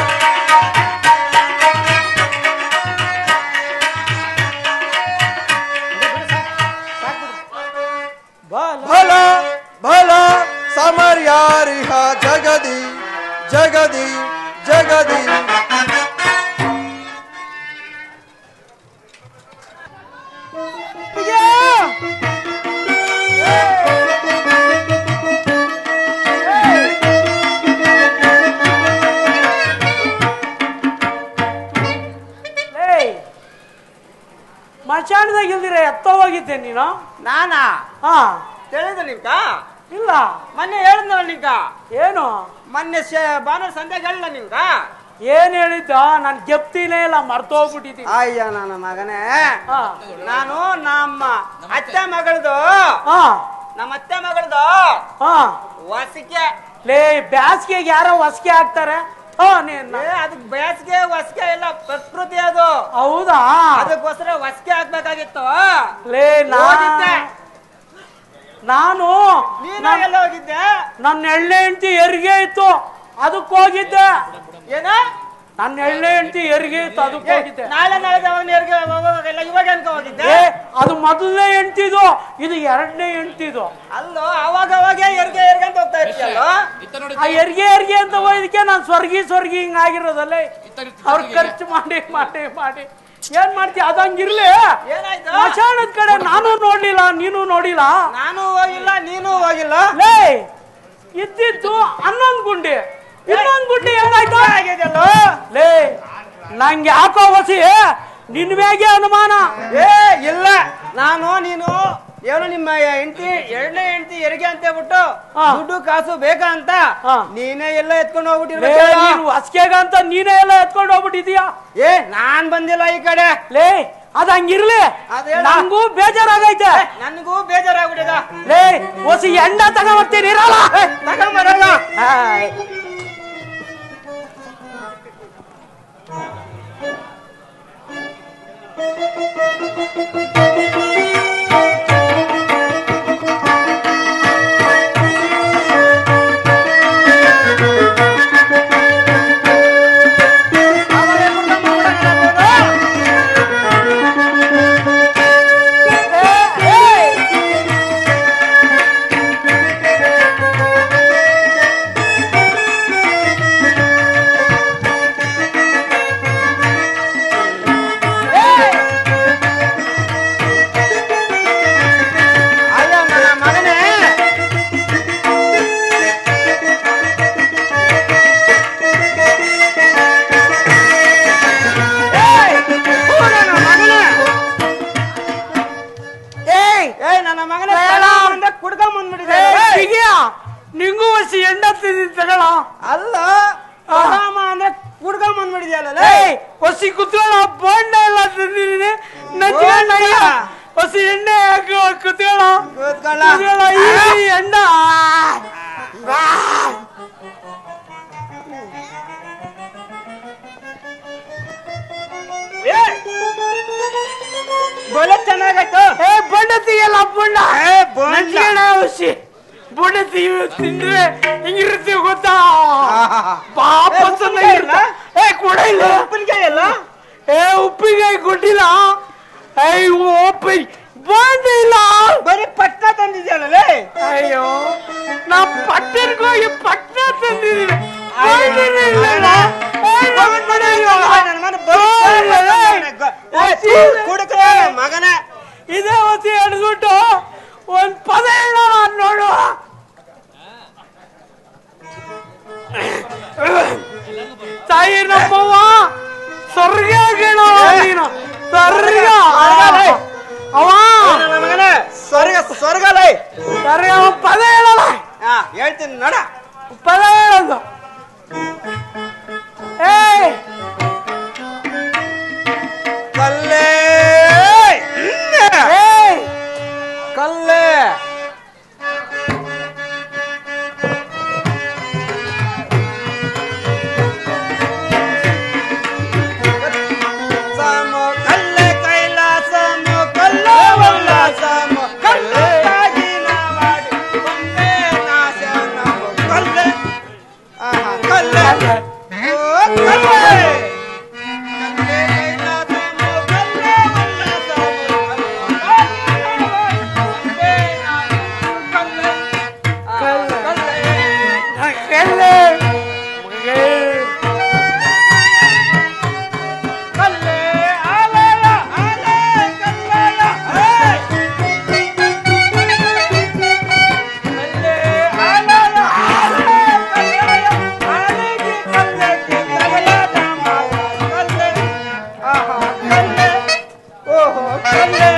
ಭಲ ಭಲ ಸಮರ್ಯಾರಿಹ ಜಗದಿ ಜಗದಿ ಜಗದಿ ಏಯ್ ಮಚಾಣದಾಗ ಇಲ್ದಿರ ಎತ್ತ ಹೋಗಿದ್ದೆ ನೀನು ನಾನಾ ಹಾ ತಿಳಿದ ನಿಂಕ ಇಲ್ಲ ಮೊನ್ನೆ ಹೇಳಿದ್ನಲ್ಲ ನಿಂಕ ಏನು ಮೊನ್ನೆ ಭಾನುವಾರ ಸಂಧ್ಯಾಗ ಹೇಳಿಲ್ಲ ನಿಂಕ ಏನ್ ಹೇಳಿದ್ದ ನಾನ್ ಗೆಪ್ತಿನೇ ಇಲ್ಲ ಮರ್ತೋಗ್ಬಿಟ್ಟಿದ್ದೀನಿ ಅಯ್ಯ ನನ್ನ ಮಗನೇ ಹಾ ನಾನು ನಮ್ಮ ಅತ್ತೆ ಮಗಳದು ಹಾ ನಮ್ಮ ಅತ್ತೆ ಮಗಳದು ಹಾ ವಸಿಕೆ ಲೇ ಬ್ಯಾಸ್ಗೆಗೆ ಯಾರೋ ಹೊಸ್ಗೆ ಹಾಕ್ತಾರೆ ಹಾ ನೀನ್ ಏ, ಅದಕ್ ಬೇಸಿಗೆ ವಸಿಕೆ ಇಲ್ಲ ಪ್ರಕೃತಿ ಅದು ಹೌದಾ ಅದಕ್ಕೋಸ್ಕರ ವಸಿಕೆ ಹಾಕ್ಬೇಕಾಗಿತ್ತು ಲೇ ನಾ ಹೋಗಿದ್ದೆ. ನಾನು ನೀನು ನನ್- ಎಲ್ಲ ಹೋಗಿದ್ದೆ ನನ್ನ ಎಳ್ಳೆ ಹೆಂಡತಿ ಹೆರಿಗೆ ಇತ್ತು ಅದಕ್ಕೆ ಹೋಗಿದ್ದೆ ಏನ ನನ್ನ ಎಳ್ಳೆ ಹೆಂಡತಿ ಹೆರಿಗೆ ಇತ್ತು ಅದಕ್ಕೆ ಏ, ಹೋಗಿದ್ದೆ ನಾಳೆ ನಾಳೆ ಯಾವಾಗ ನೀರ್ಗೆ ಹೋಗೋಲ್ಲ ಇವಾಗ ಅನ್ಕೊ ಹೋಗಿದ್ದೆ ಏ ಅದು ಮೊದಲನೇ ಹೆಂಡ್ತಿದು ಇದು ಎರಡನೇ ಹೆಂಡ್ತಿದು ಅಲ್ಲೋ ಅವಾಗ ಅವಾಗ ಎರ್ಗೆ ಎರ್ಗೆ ಅಂತ ಹೋಗ್ತಾ ಇರ್ತೀಯಲ್ಲ ಆ ಹೆರಿಗೆ ಹೆರಿಗೆ ಅಂತ ಹೋಯ್ದಕ್ಕೆ ನಾನು ಸ್ವರ್ಗಿ ಸ್ವರ್ಗಿ ಹಿಂಗ್ ಆಗಿರೋದಲ್ಲೇ ಅವ್ರು ಖರ್ಚು ಮಾಡಿ ಮಾಡಿ ಮಾಡಿ ಏನ್ ಮಾಡ್ತೀಯ ಅದಂಗಿರ್ಲಿ ಏನಾಯ್ತು ಮಶಾಣದ ಕಡೆ ನಾನು ನೋಡ್ಲಿಲ್ಲ ನೀನು ನೋಡಿಲ್ಲ ನಾನು ಹೋಗಿಲ್ಲ ನೀನು ಹೋಗಿಲ್ಲ ಲೇ ಇದ್ದಿದ್ದು ಹನ್ನೊಂದು ಗುಂಡಿ ಇನ್ನೊಂದು ಗುಂಡಿ ಹೆಂಗಾಯ್ತು ಆಗಿದೆಯಲ್ಲ ಲೇ ನಂಗೆ ಯಾಕೋ ಹೊಸಿ ನಿನ್ ಮ್ಯಾಗೆ ಅನುಮಾನ ಏ ಇಲ್ಲ ನಾನು ನೀನು ಏನು ನಿಮ್ಮ ಹೆಂಡತಿ ಎರಡನೇ ಹೆಂಡತಿ ಹೆರಿಗೆ ಅಂತ ಹೇಳ್ಬಿಟ್ಟು ಹಾ. ದುಡ್ಡು ಕಾಸು ಬೇಕಾ ಅಂತ ಹಾ. ನೀನೇ ಎಲ್ಲ ಎತ್ಕೊಂಡು ಲೇ ಹೋಗ್ಬಿಟ್ಟಿರ್ಬೇಕು ನೀನು ಹೊಸ್ಕೆಗ ಅಂತ ನೀನೇ ಎಲ್ಲ ಎತ್ಕೊಂಡು ಹೋಗ್ಬಿಟ್ಟಿದೀಯ ಏ ನಾನ್ ಬಂದಿಲ್ಲ ಈ ಕಡೆ ಲೇ ಅದ್ ಹಂಗಿರ್ಲಿ ಅದ್ ಹೇಳ. ನಂಗೂ ಬೇಜಾರಾಗೈತೆ ನನ್ಗೂ ಬೇಜಾರಾಗ್ಬಿಟ್ಟಿದ ಲೇ ಹೊಸಿ ಎಂಡ ತಗೊಂಡ್ಬರ್ತೀನಿ ಇರಲ್ಲ ತಗೊಂಬರಲ್ಲ ಹಾಯ್. ತಂದಿದ್ಯಲ್ಲ ಏಯ್ ಹೊಸಿ ಕುತ್ಕೊಳ್ಳ ಬೋಂಡ ಎಲ್ಲ ತಂದಿದ್ದೀನಿ ನಂಚ್ಕೊಂಡಯ್ಯ ಹೊಸಿ ಎಣ್ಣೆ ಹಾಕಿ ಕುತ್ಕೊಳ್ಳ ಕೂತ್ಕೊಳ್ಳ. ಕುತ್ಕೊಳ್ಳ ಈ ಎಣ್ಣ ಬೊಲೆ ಚೆನ್ನಾಗಾಯ್ತು ಏ ಬಣ್ಣ ತೆಗಿಯಲ್ಲ ಬಣ್ಣ ಏ, ಬೋಂಡ. ನಂಚ್ಕೊಂಡ ಹೊಸಿ ಬಣ್ಣ ತೆಗಿ ತಿಂದ್ರೆ ಹಿಂಗಿರುತ್ತೆ ಗೊತ್ತಾ ಪಾಪ ಏ, ಉಪ್ಪಿನಕಾಯಿ ಏ ಕೊಡ ಇಲ್ಲ ಉಪ್ಪಿನಕಾಯಿ ಎಲ್ಲ ಏ ಉಪ್ಪಿನಕಾಯಿ ಕೊಟ್ಟಿಲ್ಲ ಏಯ್ ಉಪ್ಪಿ ಬಂದ ಇಲ್ಲ ಬರೀ ಪಟ್ಟ ತಂದಿದ್ಯಲ್ಲ ಅಯ್ಯೋ ನಾ ಪಟ್ಟಣಕ್ಕೆ ಹೋಗಿ ಪಟ್ಟ ತಂದಿದ್ದೀನಿ ಅಯ್ಯೋ, ಬಂದಿನೇ ಇಲ್ಲಲ್ಲ? ಏಯ್, ನಮ್ ಮನೆಗೆ ಏಯ್, ಮಗನ ಇದೇ ಹೊಸಿ ಹಿಡ್ಬಿಟ್ಟು ಒಂದ್ ಪದ ಹೇಳ ನೋಡು ತಾಯಿ ನಮ್ಮವ್ವ ಸ್ವರ್ಗ ಗೆಳೋ ನೀನು ಸ್ವರ್ಗ ಅವ ಮಗನ ಸ್ವರ್ಗ ಸ್ವರ್ಗಲೈ ಸ್ವರ್ಗ ಅವ ಪದ ಹೇಳಲ್ಲ ಹಾ ಹೇಳ್ತೀನಿ ನೋಡ ಪದ ಹೇಳೋದು ಏಯ್ ಕಲ್ಲೇ ಏಯ್ ಕಲ್ಲೇ ಸಮು ಕಲ್ಲೆ ಕೈಲಾಸಮು ಕಲ್ಲೆ ಉಲ್ಲಾಸಮು ಕಲ್ಲೆ ಕಾಗಿನ ಮಾಡಿ ಕೊಂಬೆ ನಾಶನಮು ಕಲ್ಲೆ ಆಹಾ ಕಲ್ಲೆ ಓ ಕಲ್ಲೆ ಕಲ್ಲೆ ಕೈಲಾಸಮು ಕಲ್ಲೆ ಉಲ್ಲಾಸಮು ಕಲ್ಲೆ ಕಾಗಿನ ಮಾಡಿ ಕೊಂಬೆ ನಾಶನಮು ಕಲ್ಲೆ ಆಹಾ, ಕಲ್ಲೆ ಕಲ್ಲೆ ಮಗೇ ಕಲ್ಲೆ ಆಲೆಯ ಆಲೆ ಕಲ್ಲೆಯ ಹೇ ಕಲ್ಲೆ ಆಲೆಯ ಆಲೆ ಕಲ್ಲೆಯ ಆಲೆಗೆ ಕಲ್ಲೆಗೆ ತಗಲಾಟ ಮಾಡ ಕಲ್ಲೆ ಆಹಾ ಕಲ್ಲೆ ಓಹೋ ಕಲ್ಲೆ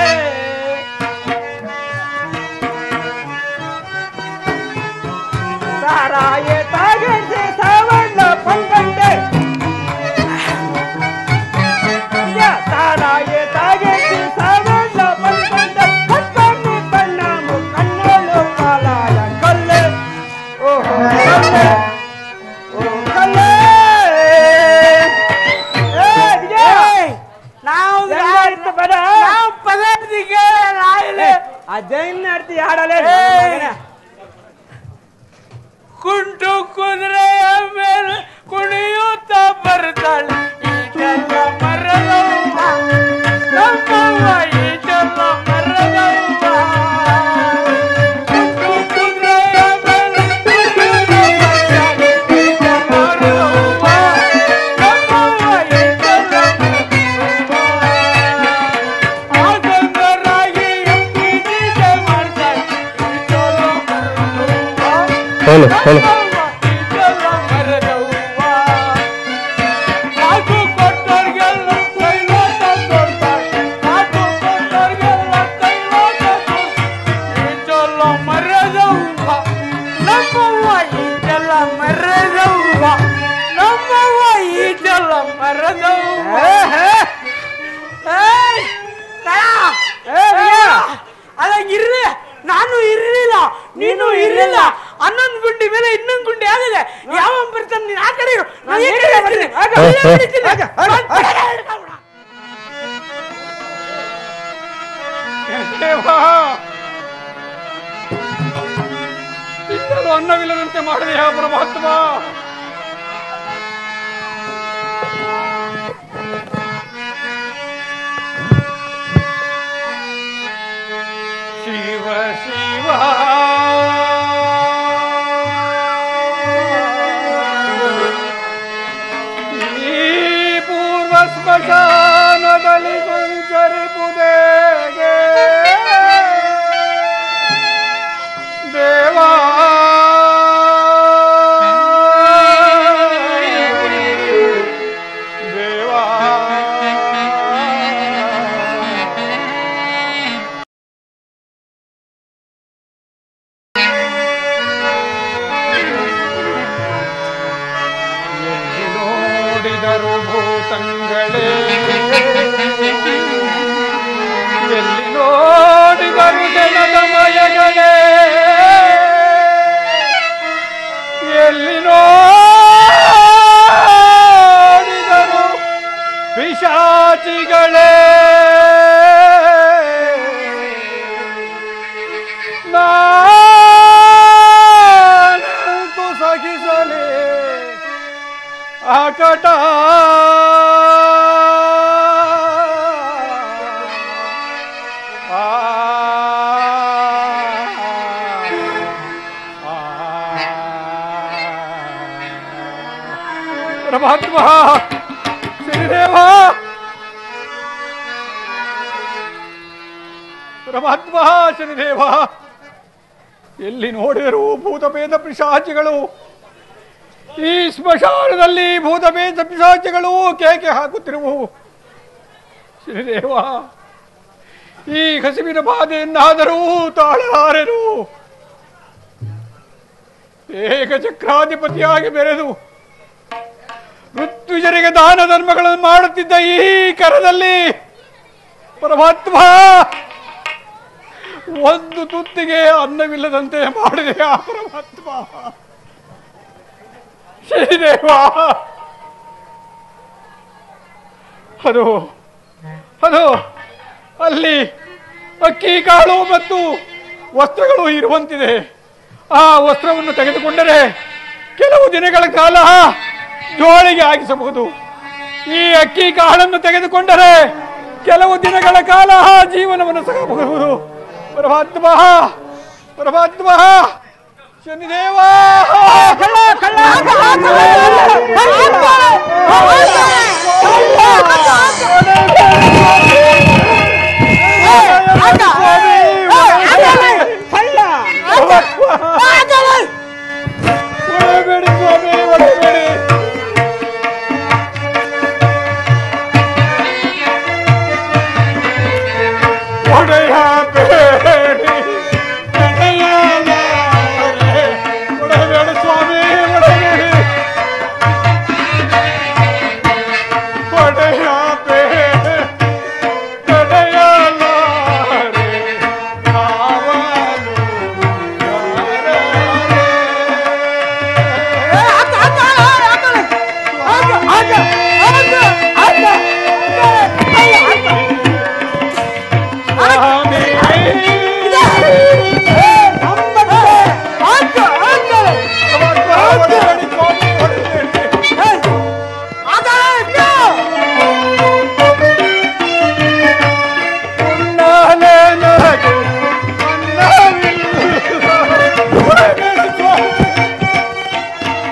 ಸಾರಾಯ ತಾಗಂಡೆ ಸಾವಣ್ಣ ಪಂಗಂಡೆ ತಾರಾಯ ತಾಗೆಸಿ ಸಾವಣ್ಣ ಪಂಗಂಡ ಕತ್ತಣ್ಣಿ ಬಣ್ಣಮು ಕಣ್ಣೋಳು ಕಾಲಾಯ ಕಲ್ಲೆ ಓಹೋ ಕಲ್ಲೆ ಓ ಕಲ್ಲೆ ಏ ವಿಜಯ ಏಯ್, ನಾವು ಹೆಂಗಾಯ್ತು ಬಡ? ನಾವು ಪದಾರ್ಥಿಗೆ ರಾಯಲೆ ಅದೇನ್ ಆಡ್ತಿ ಹಾಡಲೇ ಏಯ್. ಕುಂಟು ಕುದುರೆಯ ಮೇಲೆ ಕುಣಿಯುತ್ತ ಬರ್ತಾಳೆ ಈಟೆಲ್ಲ ಮರದವ್ವ ನಮ್ಮವ್ವ ಈಟೆಲ್ಲ ಮರದವ್ವ ಕುಂಟು ಕುದುರೆಯ ಮೇಲೆ ಕುಣಿಯುತ್ತ ಬರ್ತಾಳೆ ಈಟೆಲ್ಲ ಮರದವ್ವ ನಮ್ಮವ್ವ ಈಟೆಲ್ಲ ಮರದವ್ವ ಆಸಂದರಾಗಿ ಈಟೆ ಮಾಡ್ತಾಳೆ ಈಟೆಲ್ಲ ಮರದವ್ವ ಅದಂಗಿರ್ಲಿ ನಾನು ಇರ್ಲಿಲ್ಲ ನೀನು ಇರ್ಲಿಲ್ಲ ಹನ್ನೊಂದು ಗುಂಡಿ ಮೇಲೆ ಇನ್ನೊಂದು ಗುಂಡಿ ಆಗಿದೆ ಯಾವ ಬರ್ತಾನೆ ನೀನು ಆ ಕಡೆ ಇರು. ನಾನು ಈ ಕಡೆ ಬರ್ತೀನಿ. ಇಲ್ಲೇ ಹೊಡಿತೀನಿ. ನಾನ್ ಕೆಳಗೆ ಹಿಡ್ಕೊಂಡ್ಬಿಡ. ತಿನ್ನಲು ಅನ್ನವಿಲ್ಲದಂತೆ ಮಾಡಿದೆಯಾ ಪರಮಾತ್ಮ ಶಿವ ಶಿವ ಈ ಪೂರ್ವ ಸ್ಮಶಾನದಲ್ಲಿ ಗೊಂಚರಿಪುದೇಗೆ ದೇವಾ ದೇವಾ ಎಲ್ಲಿ ನೋಡಿದರು ಭೂತಂಗಳೇ ಎಲ್ಲಿ ನೋಡಿದರು ಜನದ ಮಯಗಳೇ ಎಲ್ಲಿ ನೋಡಿದರು ಪಿಶಾಚಿಗಳೇ ನಾನಂತೂ ಸಹಿಸಲೇ ಆಕಟ ಆ ಪರಮಾತ್ಮ ಶ್ರೀದೇವ ಪರಮಾತ್ಮ ಶನಿದೇವ ಎಲ್ಲಿ ನೋಡಿದರೂ ಭೂತಪೇದ ಪಿಶಾಚಿಗಳು ಈ ಸ್ಮಶಾನದಲ್ಲಿ ಭೂತಪೇದ ಪಿಶಾಚಿಗಳು ಕೇಕೆ ಹಾಕುತ್ತಿರುವು ಶ್ರೀದೇವ ಈ ಹಸಿವಿನ ಬಾಧೆಯನ್ನಾದರೂ ತಾಳಲಾರೆನು ಏಕಚಕ್ರಾಧಿಪತಿಯಾಗಿ ಬೆರೆದು ಮೃತ್ಯುಜರಿಗೆ ದಾನ ಧರ್ಮಗಳನ್ನು ಮಾಡುತ್ತಿದ್ದ ಈ ಕರದಲ್ಲಿ ಪರಮಾತ್ಮ ಒಂದು ತುತ್ತಿಗೆ ಅನ್ನವಿಲ್ಲದಂತೆ ಮಾಡಿದೆ ಆ ಪರಮಾತ್ಮ ಶ್ರೀದೇವ ಅದು ಅದು ಅಲ್ಲಿ ಅಕ್ಕಿ ಕಾಳು ಮತ್ತು ವಸ್ತ್ರಗಳು ಇರುವಂತಿದೆ ಆ ವಸ್ತ್ರವನ್ನು ತೆಗೆದುಕೊಂಡರೆ ಕೆಲವು ದಿನಗಳ ಕಾಲ ಜೋಳಿಗೆ ಹಾಕಿಸಬಹುದು ಈ ಅಕ್ಕಿ ಕಾಳನ್ನು ತೆಗೆದುಕೊಂಡರೆ ಕೆಲವು ದಿನಗಳ ಕಾಲ ಜೀವನವನ್ನು ಸಾಗಬಹುದು ಪರಮಾತ್ಮ ಪರಮಾತ್ಮ ಶನಿದೇವ ಒಳಬೇಡಿ ಸ್ವಾಮಿ ಒಳಬೇಡಿ ಒಡೆಯ ಬೇಡಿ ಒಡೆಯಬೇಡಿ ಸ್ವಾಮಿ ಒಡೆಯಬೇಡಿ ಒಡೆಯ ಬೇಡಿ ಒಡೆಯಲಾರೆ ಕಾವಲು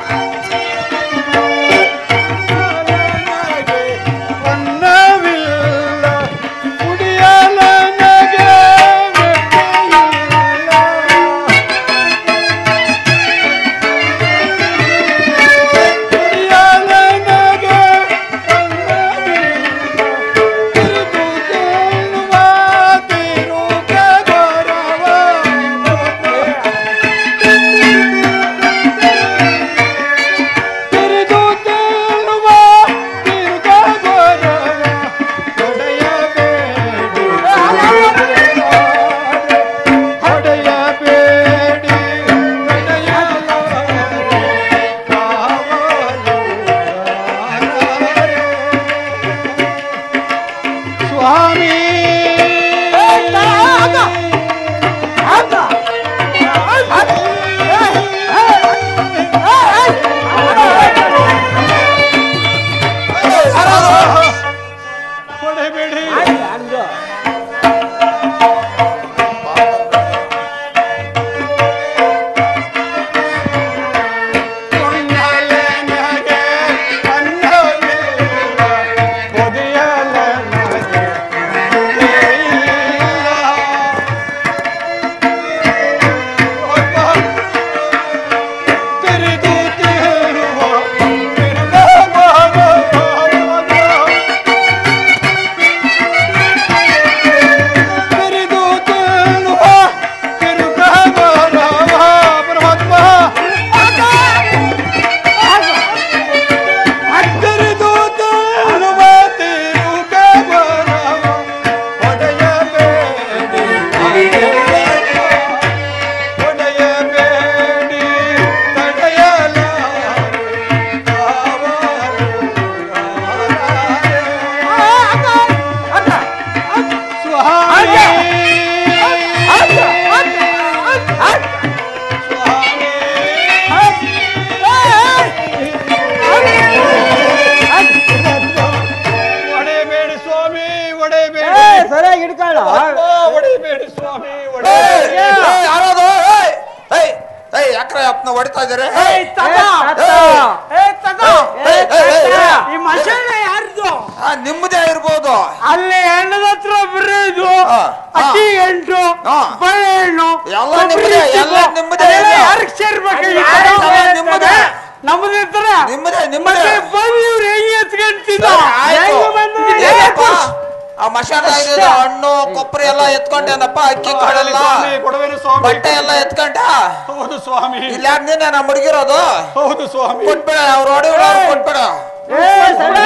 ಅನ್ನವಿಲ್ಲ ಹೊಡಿತಾ ಇದಾರೆ ಏಯ್ ತಗ ಏ ತಗ ಏ, ಏ, ಏ, ಏ. ಈ ಮಸಾಲೆ ಯಾರ್ದು ಆ, ನಿಮ್ಮದೇ ಇರ್ಬೋದು ಅಲ್ಲಿ ಹೆಣ್ಣದ ಹತ್ರ ಬರೋದು ಹಾ, ಹಾ. ಅಕ್ಕಿ ಎಂಟು ಹಾ. ಬಳೆಹಣ್ಣು ಎಲ್ಲ ಕೊಬ್ಬರಿ ನಿಮ್ಮದೇ, ಚಿಪ್ಪು, ಎಲ್ಲ ನಿಮ್ಮದೇ ಅದೆಲ್ಲ ಇದೆ. ಯಾರಿಗೆ ಸೇರ್ಬೇಕು ಈ ಯಾರಿಗೆ ಕಡೆ? ಎಲ್ಲ ನಿಮ್ಮದೇ. ನಮ್ಮದೇ ಇರ್ತಾರೆ ನಿಮ್ಮದೇ ನಿಮ್ಮದೇ ಮತ್ತೆ ಬಂದು ಇವ್ರು ಹೆಂಗ್ ಎತ್ಕೊಂತಿದ್ದ ಆಯ್ತು. ಹೆಂಗ್ ಬಂದು ಏನಪ್ಪ? ಆ ಮಶಾನ ಇರೋದು ಹಣ್ಣು ಕೊಬ್ಬರಿ ಎಲ್ಲ ಎತ್ಕೊಂಡೇನಪ್ಪ ಅಕ್ಕಿ ಕಾಳೆಲ್ಲ ಸ್ವಾಮಿ ಕೊಡುವೆನು ಸ್ವಾಮಿ ಬಟ್ಟೆ ಎಲ್ಲ ಎತ್ಕೊಂಡ ಹೌದು ಸ್ವಾಮಿ ಇಲ್ಲ ನೀನೆ ನಮ್ಮ ಹುಡುಗಿರೋದು ಹೌದು ಸ್ವಾಮಿ ಕೊಟ್ಬಿಡ ಅವ್ರ ಹೊಡೆಯುವ ಕೊಟ್ಬಿಡ ಏ, ಸುಮ್ನೆ.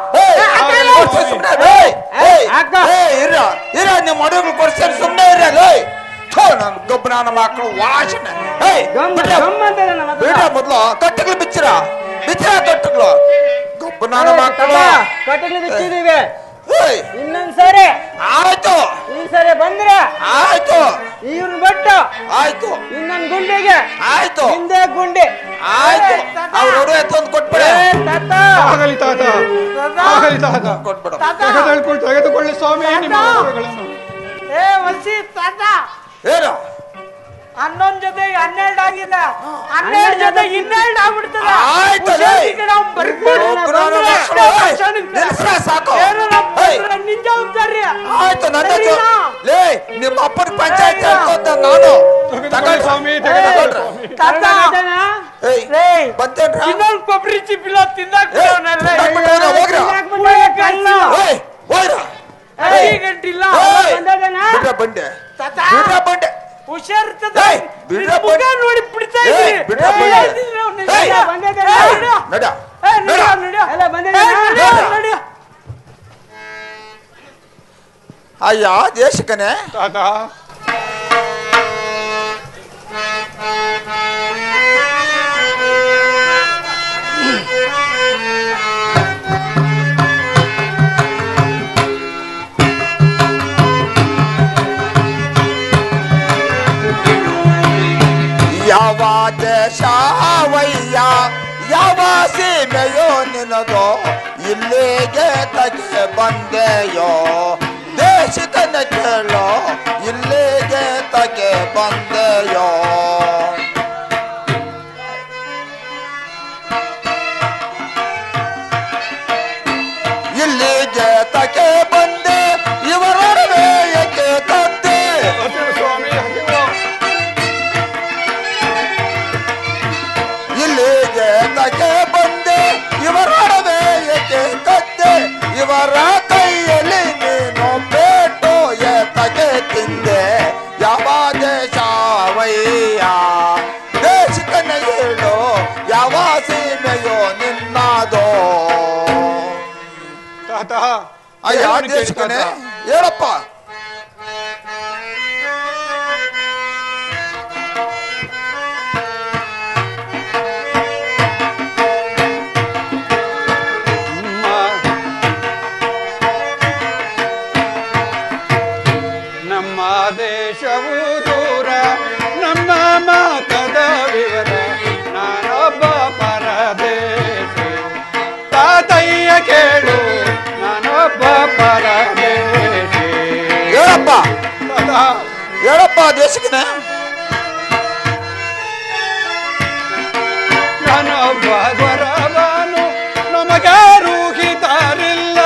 ಇರ ನಿಮ್ಮ ಹುಡುಗರು ಕೊಡ್ಸ್ತಾರೆ ಸುಮ್ಮನೆ ಇರ ಥೋ ನನ್ ಗೊಬ್ಬನ ಮಕ್ಕಳು ವಾಸನೆ ಏಯ್, ಬಿಡ್ರಿ. ಬಿಡ್ರಿ ಮೊದ್ಲು ಕಟ್ಟಗಳು ಬಿಚ್ಚಿರ ಬಿಚ್ಚಿರ ಕಟ್ಟಗಳು ಗೊಬ್ಬನ ಮಕ್ಕಳು ಕಟ್ಟಗಳು ಬಿಚ್ಚಿದೀವಿ ಏಯ್, ಇನ್ನೊಂದ್ಸರಿ ಆಯ್ತು ಈ ಸರಿ ಬಂದ್ರೆ ಆಯ್ತು ಇವ್ರ ಬಟ್ಟು ಆಯ್ತು ಇನ್ನೊಂದ್ ಗುಂಡಿಗೆ ಆಯ್ತು ಹಿಂದೆ ಗುಂಡಿ ಆಯ್ತು ಅವ್ರ ಹೊಡೆ ತಂದು ಕೊಟ್ಬಿಡ ಆಗಲಿ ತಾತ ಆಗಲಿ ತಾತ ಕೊಟ್ಬಿಡ ತೆಗೆದುಕೊಳ್ಳಿ ತೆಗೆದುಕೊಳ್ಳಿ ಸ್ವಾಮಿ ನಿಮ್ಮ ವಸ್ತುಗಳನ್ನು ಏ ವಸಿ ತಾತ ಏನು ಹನ್ನೊಂದ್ ಜೊತೆ ಹನ್ನೆರಡು ಆಗಿದೆ ಹನ್ನೆರಡು ಜೊತೆ ಇನ್ನೆರಡು ಆಗ್ಬಿಡ್ತದೆ ಆಯ್ತು, ಹುಷಾರಿಗೆ ನಾವು ಬರ್ಕೊಂಡು ಒಬ್ರು ಬಂದ್ರೆ ನನ್ನ ಅಷ್ಟೇ ಮಕ್ಕಳು, ಏಯ್, ಹುಷಾರಿಗೆ. ನಿಲ್ಸ್ರ ಸಾಕು. ಏನೋ ನಮ್ಮ ಏಯ್. ಬಂದ್ರೆ ನಿನ್ ಜವಾಬ್ದಾರಿ ಆಯ್ತು ನನ್ನ ಸರಿನಾ? ಲೇ ನಿಮ್ಮ ಅಪ್ಪನ ಪಂಚಾಯತ್ ಹೇಳ್ಕೊಂತ ನಾನು ತೆಗೆದುಕೊಳ್ಳಿ ಸ್ವಾಮಿ ತೆಗೆದುಕೊಳ್ಳಿ ಸ್ವಾಮಿ ತಾತ ಏಯ್ ಏಯ್, ಬಂತೇನ್ರ ಇನ್ನೊಂದ್ ಕೊಬ್ಬರಿ ಚಿಪ್ಪಿಲ್ಲ ತಿನ್ನಕ್ ಏಯ್, ತಿನ್ನಕ್ ಬಿಟ್ಟವ್ನ, ಹೋಗ್ರ. ಏಯ್ ಹೋಯ್ರ ಗಂಟಿಲ್ಲ ಏಯ್, ಬಿಡ್ರ ಬಂಡೆ ಬಿಡ್ರ ಬಂಡೆ ಹುಷಾರ್ ಏಯ್, ಬಿಡ್ರ ಮುಖ ಬಂಡೆ ನೋಡಿ ಬಿಡ್ತಾ ಏಯ್, ಇದ್ದೀನಿ ಬಿಡ್ರ ಏಯ್, ಬಂಡೆ. ಹೇಳ್ತಿದ್ರು ಅವ್ನು. ಏಯ್, ನಡ್ಯ, ಬಂದಿದ್ದಾನೆ. ಏಯ್, ನಡ್ಯ. ನಡ ಏಯ್, ನಡ್ಯ, ನಡ್ಯ. ಏಯ್, ನಡ್ಯ, ನಡ್ಯ. ಅಯ್ಯ ದೇಶಕನೇ ತಾತ ಯಾವ ದೇಶವಯ್ಯ ಯಾವ ಸೀಮೆಯೋ ನಿನದೋ ಇಲ್ಲಿಗೆ ತಗೆ ಬಂದೆಯೋ ದೇಶಕನ ಕೇಳೋ ಇಲ್ಲಿಗೆ ತಗೆ ಬಂದೆಯೋ ಇಲ್ಲಿಗೆ ತಗೆ ಬಂದೆ ಇವರೊಡನೆ ಏಕೆ ತಂದೆ ಹಸಿರು ಸ್ವಾಮಿ ಹಸಿರು ಇಲ್ಲಿಗೆ ತಗೆ ಬಂದೆ ಇವರೊಡನೆ ಏಕೆ ಕದ್ದೆ ಇವರ ಕೈಯಲ್ಲಿ ನೀನು ಪೇಟು ಎತ್ತಗೆ ತಿಂದೆ ಯಾವ ದೇಶವಯ್ಯ ದೇಶಕನ ಹೇಳು ಯಾವ ಸೀಮೆಯೋ ನಿನ್ನದೋ ತಾತ ಅಯ್ಯ ಹೇಳುವನು ಕೇಳಿ ದೇಶಕನೇ ತಾತ. ಹೇಳಪ್ಪ ನಮ್ಮ ದೇಶವು ದೂರ ನಮ್ಮ ಮಾತದ ವಿವರ ನಾನೊಬ್ಬ ಪರದೇಶಿ ತಾತಯ್ಯ ಕೇಳು ನಾನೊಬ್ಬ ಪರದೇಶಿ ಹೇಳಪ್ಪ ತಾತ ಹೇಳಪ್ಪ ದೇಶಕನೇ ನಾನೊಬ್ಬ ಗೊರವನು ನಮಗಾರು ಹಿತಾರಿಲ್ಲ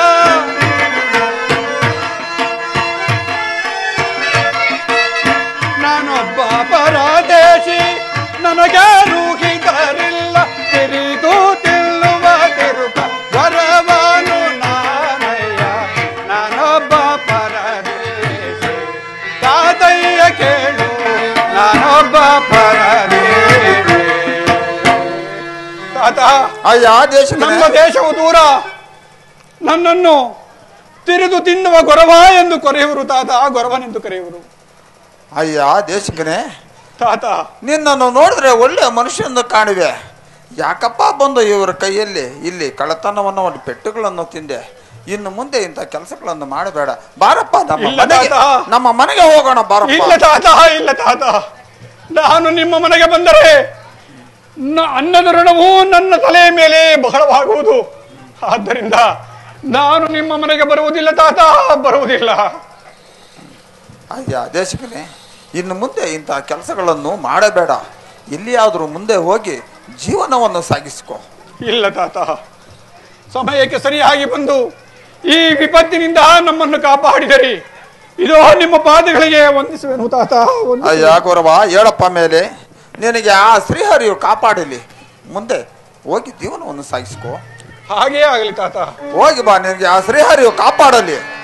ನಾನೊಬ್ಬ ಪರದೇಶಿ ನನಗಾರು ಹಿತಾರಿಲ್ಲ ತಿರಿದು ತಿಳ್ಳುವ ತಿರುಪ ವರವನು ನಾನಯ್ಯ ನಾನೊಬ್ಬ ಪರದೇಶಿ ತಾತಯ್ಯ ಕೇಳು ನಾನೊಬ್ಬ ಪರದೇಶಿ ತಾತ ಅಯ್ಯ ದೇಶಕನೇ ನಮ್ಮ ದೇಶವು ದೂರ ನನ್ನನ್ನು ತಿರಿದು ತಿನ್ನುವ ಗೊರವ ಎಂದು ಕರೆಯುವರು ತಾತ ಆ ಗೊರವನೆಂದು ಕರೆಯುವರು ಅಯ್ಯ ದೇಶಕನೇ ತಾತ ನಿನ್ನನ್ನು ನೋಡಿದ್ರೆ ಒಳ್ಳೆ ಮನುಷ್ಯನ ಕಾಣುವೆ ಯಾಕಪ್ಪ ಬಂದು ಇವರ ಕೈಯಲ್ಲಿ ಇಲ್ಲಿ ಕಳ್ಳತನವನ್ನು ಒಂದು ಪೆಟ್ಟುಗಳನ್ನು ತಿಂದೆ ಇನ್ನು ಮುಂದೆ ಇಂಥ ಕೆಲಸಗಳನ್ನು ಮಾಡಬೇಡ ಬಾರಪ್ಪ ನಮ್ಮ ಇಲ್ಲ ಮನೆಗೆ ತಾತ. ನಮ್ಮ ಮನೆಗೆ ಹೋಗೋಣ ಇಲ್ಲ ಬಾರಪ್ಪ ತಾತ ಇಲ್ಲ ತಾತ ನಾನು ನಿಮ್ಮ ಮನೆಗೆ ಬಂದರೆ ನ- ಅನ್ನದ ಋಣವು ನನ್ನ ತಲೆಯ ಮೇಲೆ ಬಹಳವಾಗುವುದು ಆದ್ದರಿಂದ ನಾನು ನಿಮ್ಮ ಮನೆಗೆ ಬರುವುದಿಲ್ಲ ತಾತ ಬರುವುದಿಲ್ಲ ಅಯ್ಯ ದೇಶಕನೇ ಇನ್ನು ಮುಂದೆ ಇಂಥ ಕೆಲಸಗಳನ್ನು ಮಾಡಬೇಡ ಎಲ್ಲಿಯಾದರೂ ಮುಂದೆ ಹೋಗಿ ಜೀವನವನ್ನು ಸಾಗಿಸಿಕೊ ಇಲ್ಲ ತಾತ ಸಮಯಕ್ಕೆ ಸರಿಯಾಗಿ ಬಂದು ಈ ವಿಪತ್ತಿನಿಂದ ನಮ್ಮನ್ನು ಕಾಪಾಡಿದರಿ ಇದೋ ನಿಮ್ಮ ಪಾದಗಳಿಗೆ ವಂದಿಸುವೆನು ತಾತ ವಂದಿಸುವೆನು. ಅಯ್ಯ ಗೌರವ ಹೇಳಪ್ಪ ಮೇಲೆ ನಿನಗೆ ಆ ಶ್ರೀಹರಿಯು ಕಾಪಾಡಲಿ ಮುಂದೆ ಹೋಗಿ ಜೀವನವನ್ನು ಸಾಗಿಸ್ಕೊ ಹಾಗೇ ಆಗಲಿ ತಾತ ಹೋಗಿ ಬಾ ನಿನಗೆ ಆ ಶ್ರೀಹರಿಯು ಕಾಪಾಡಲಿ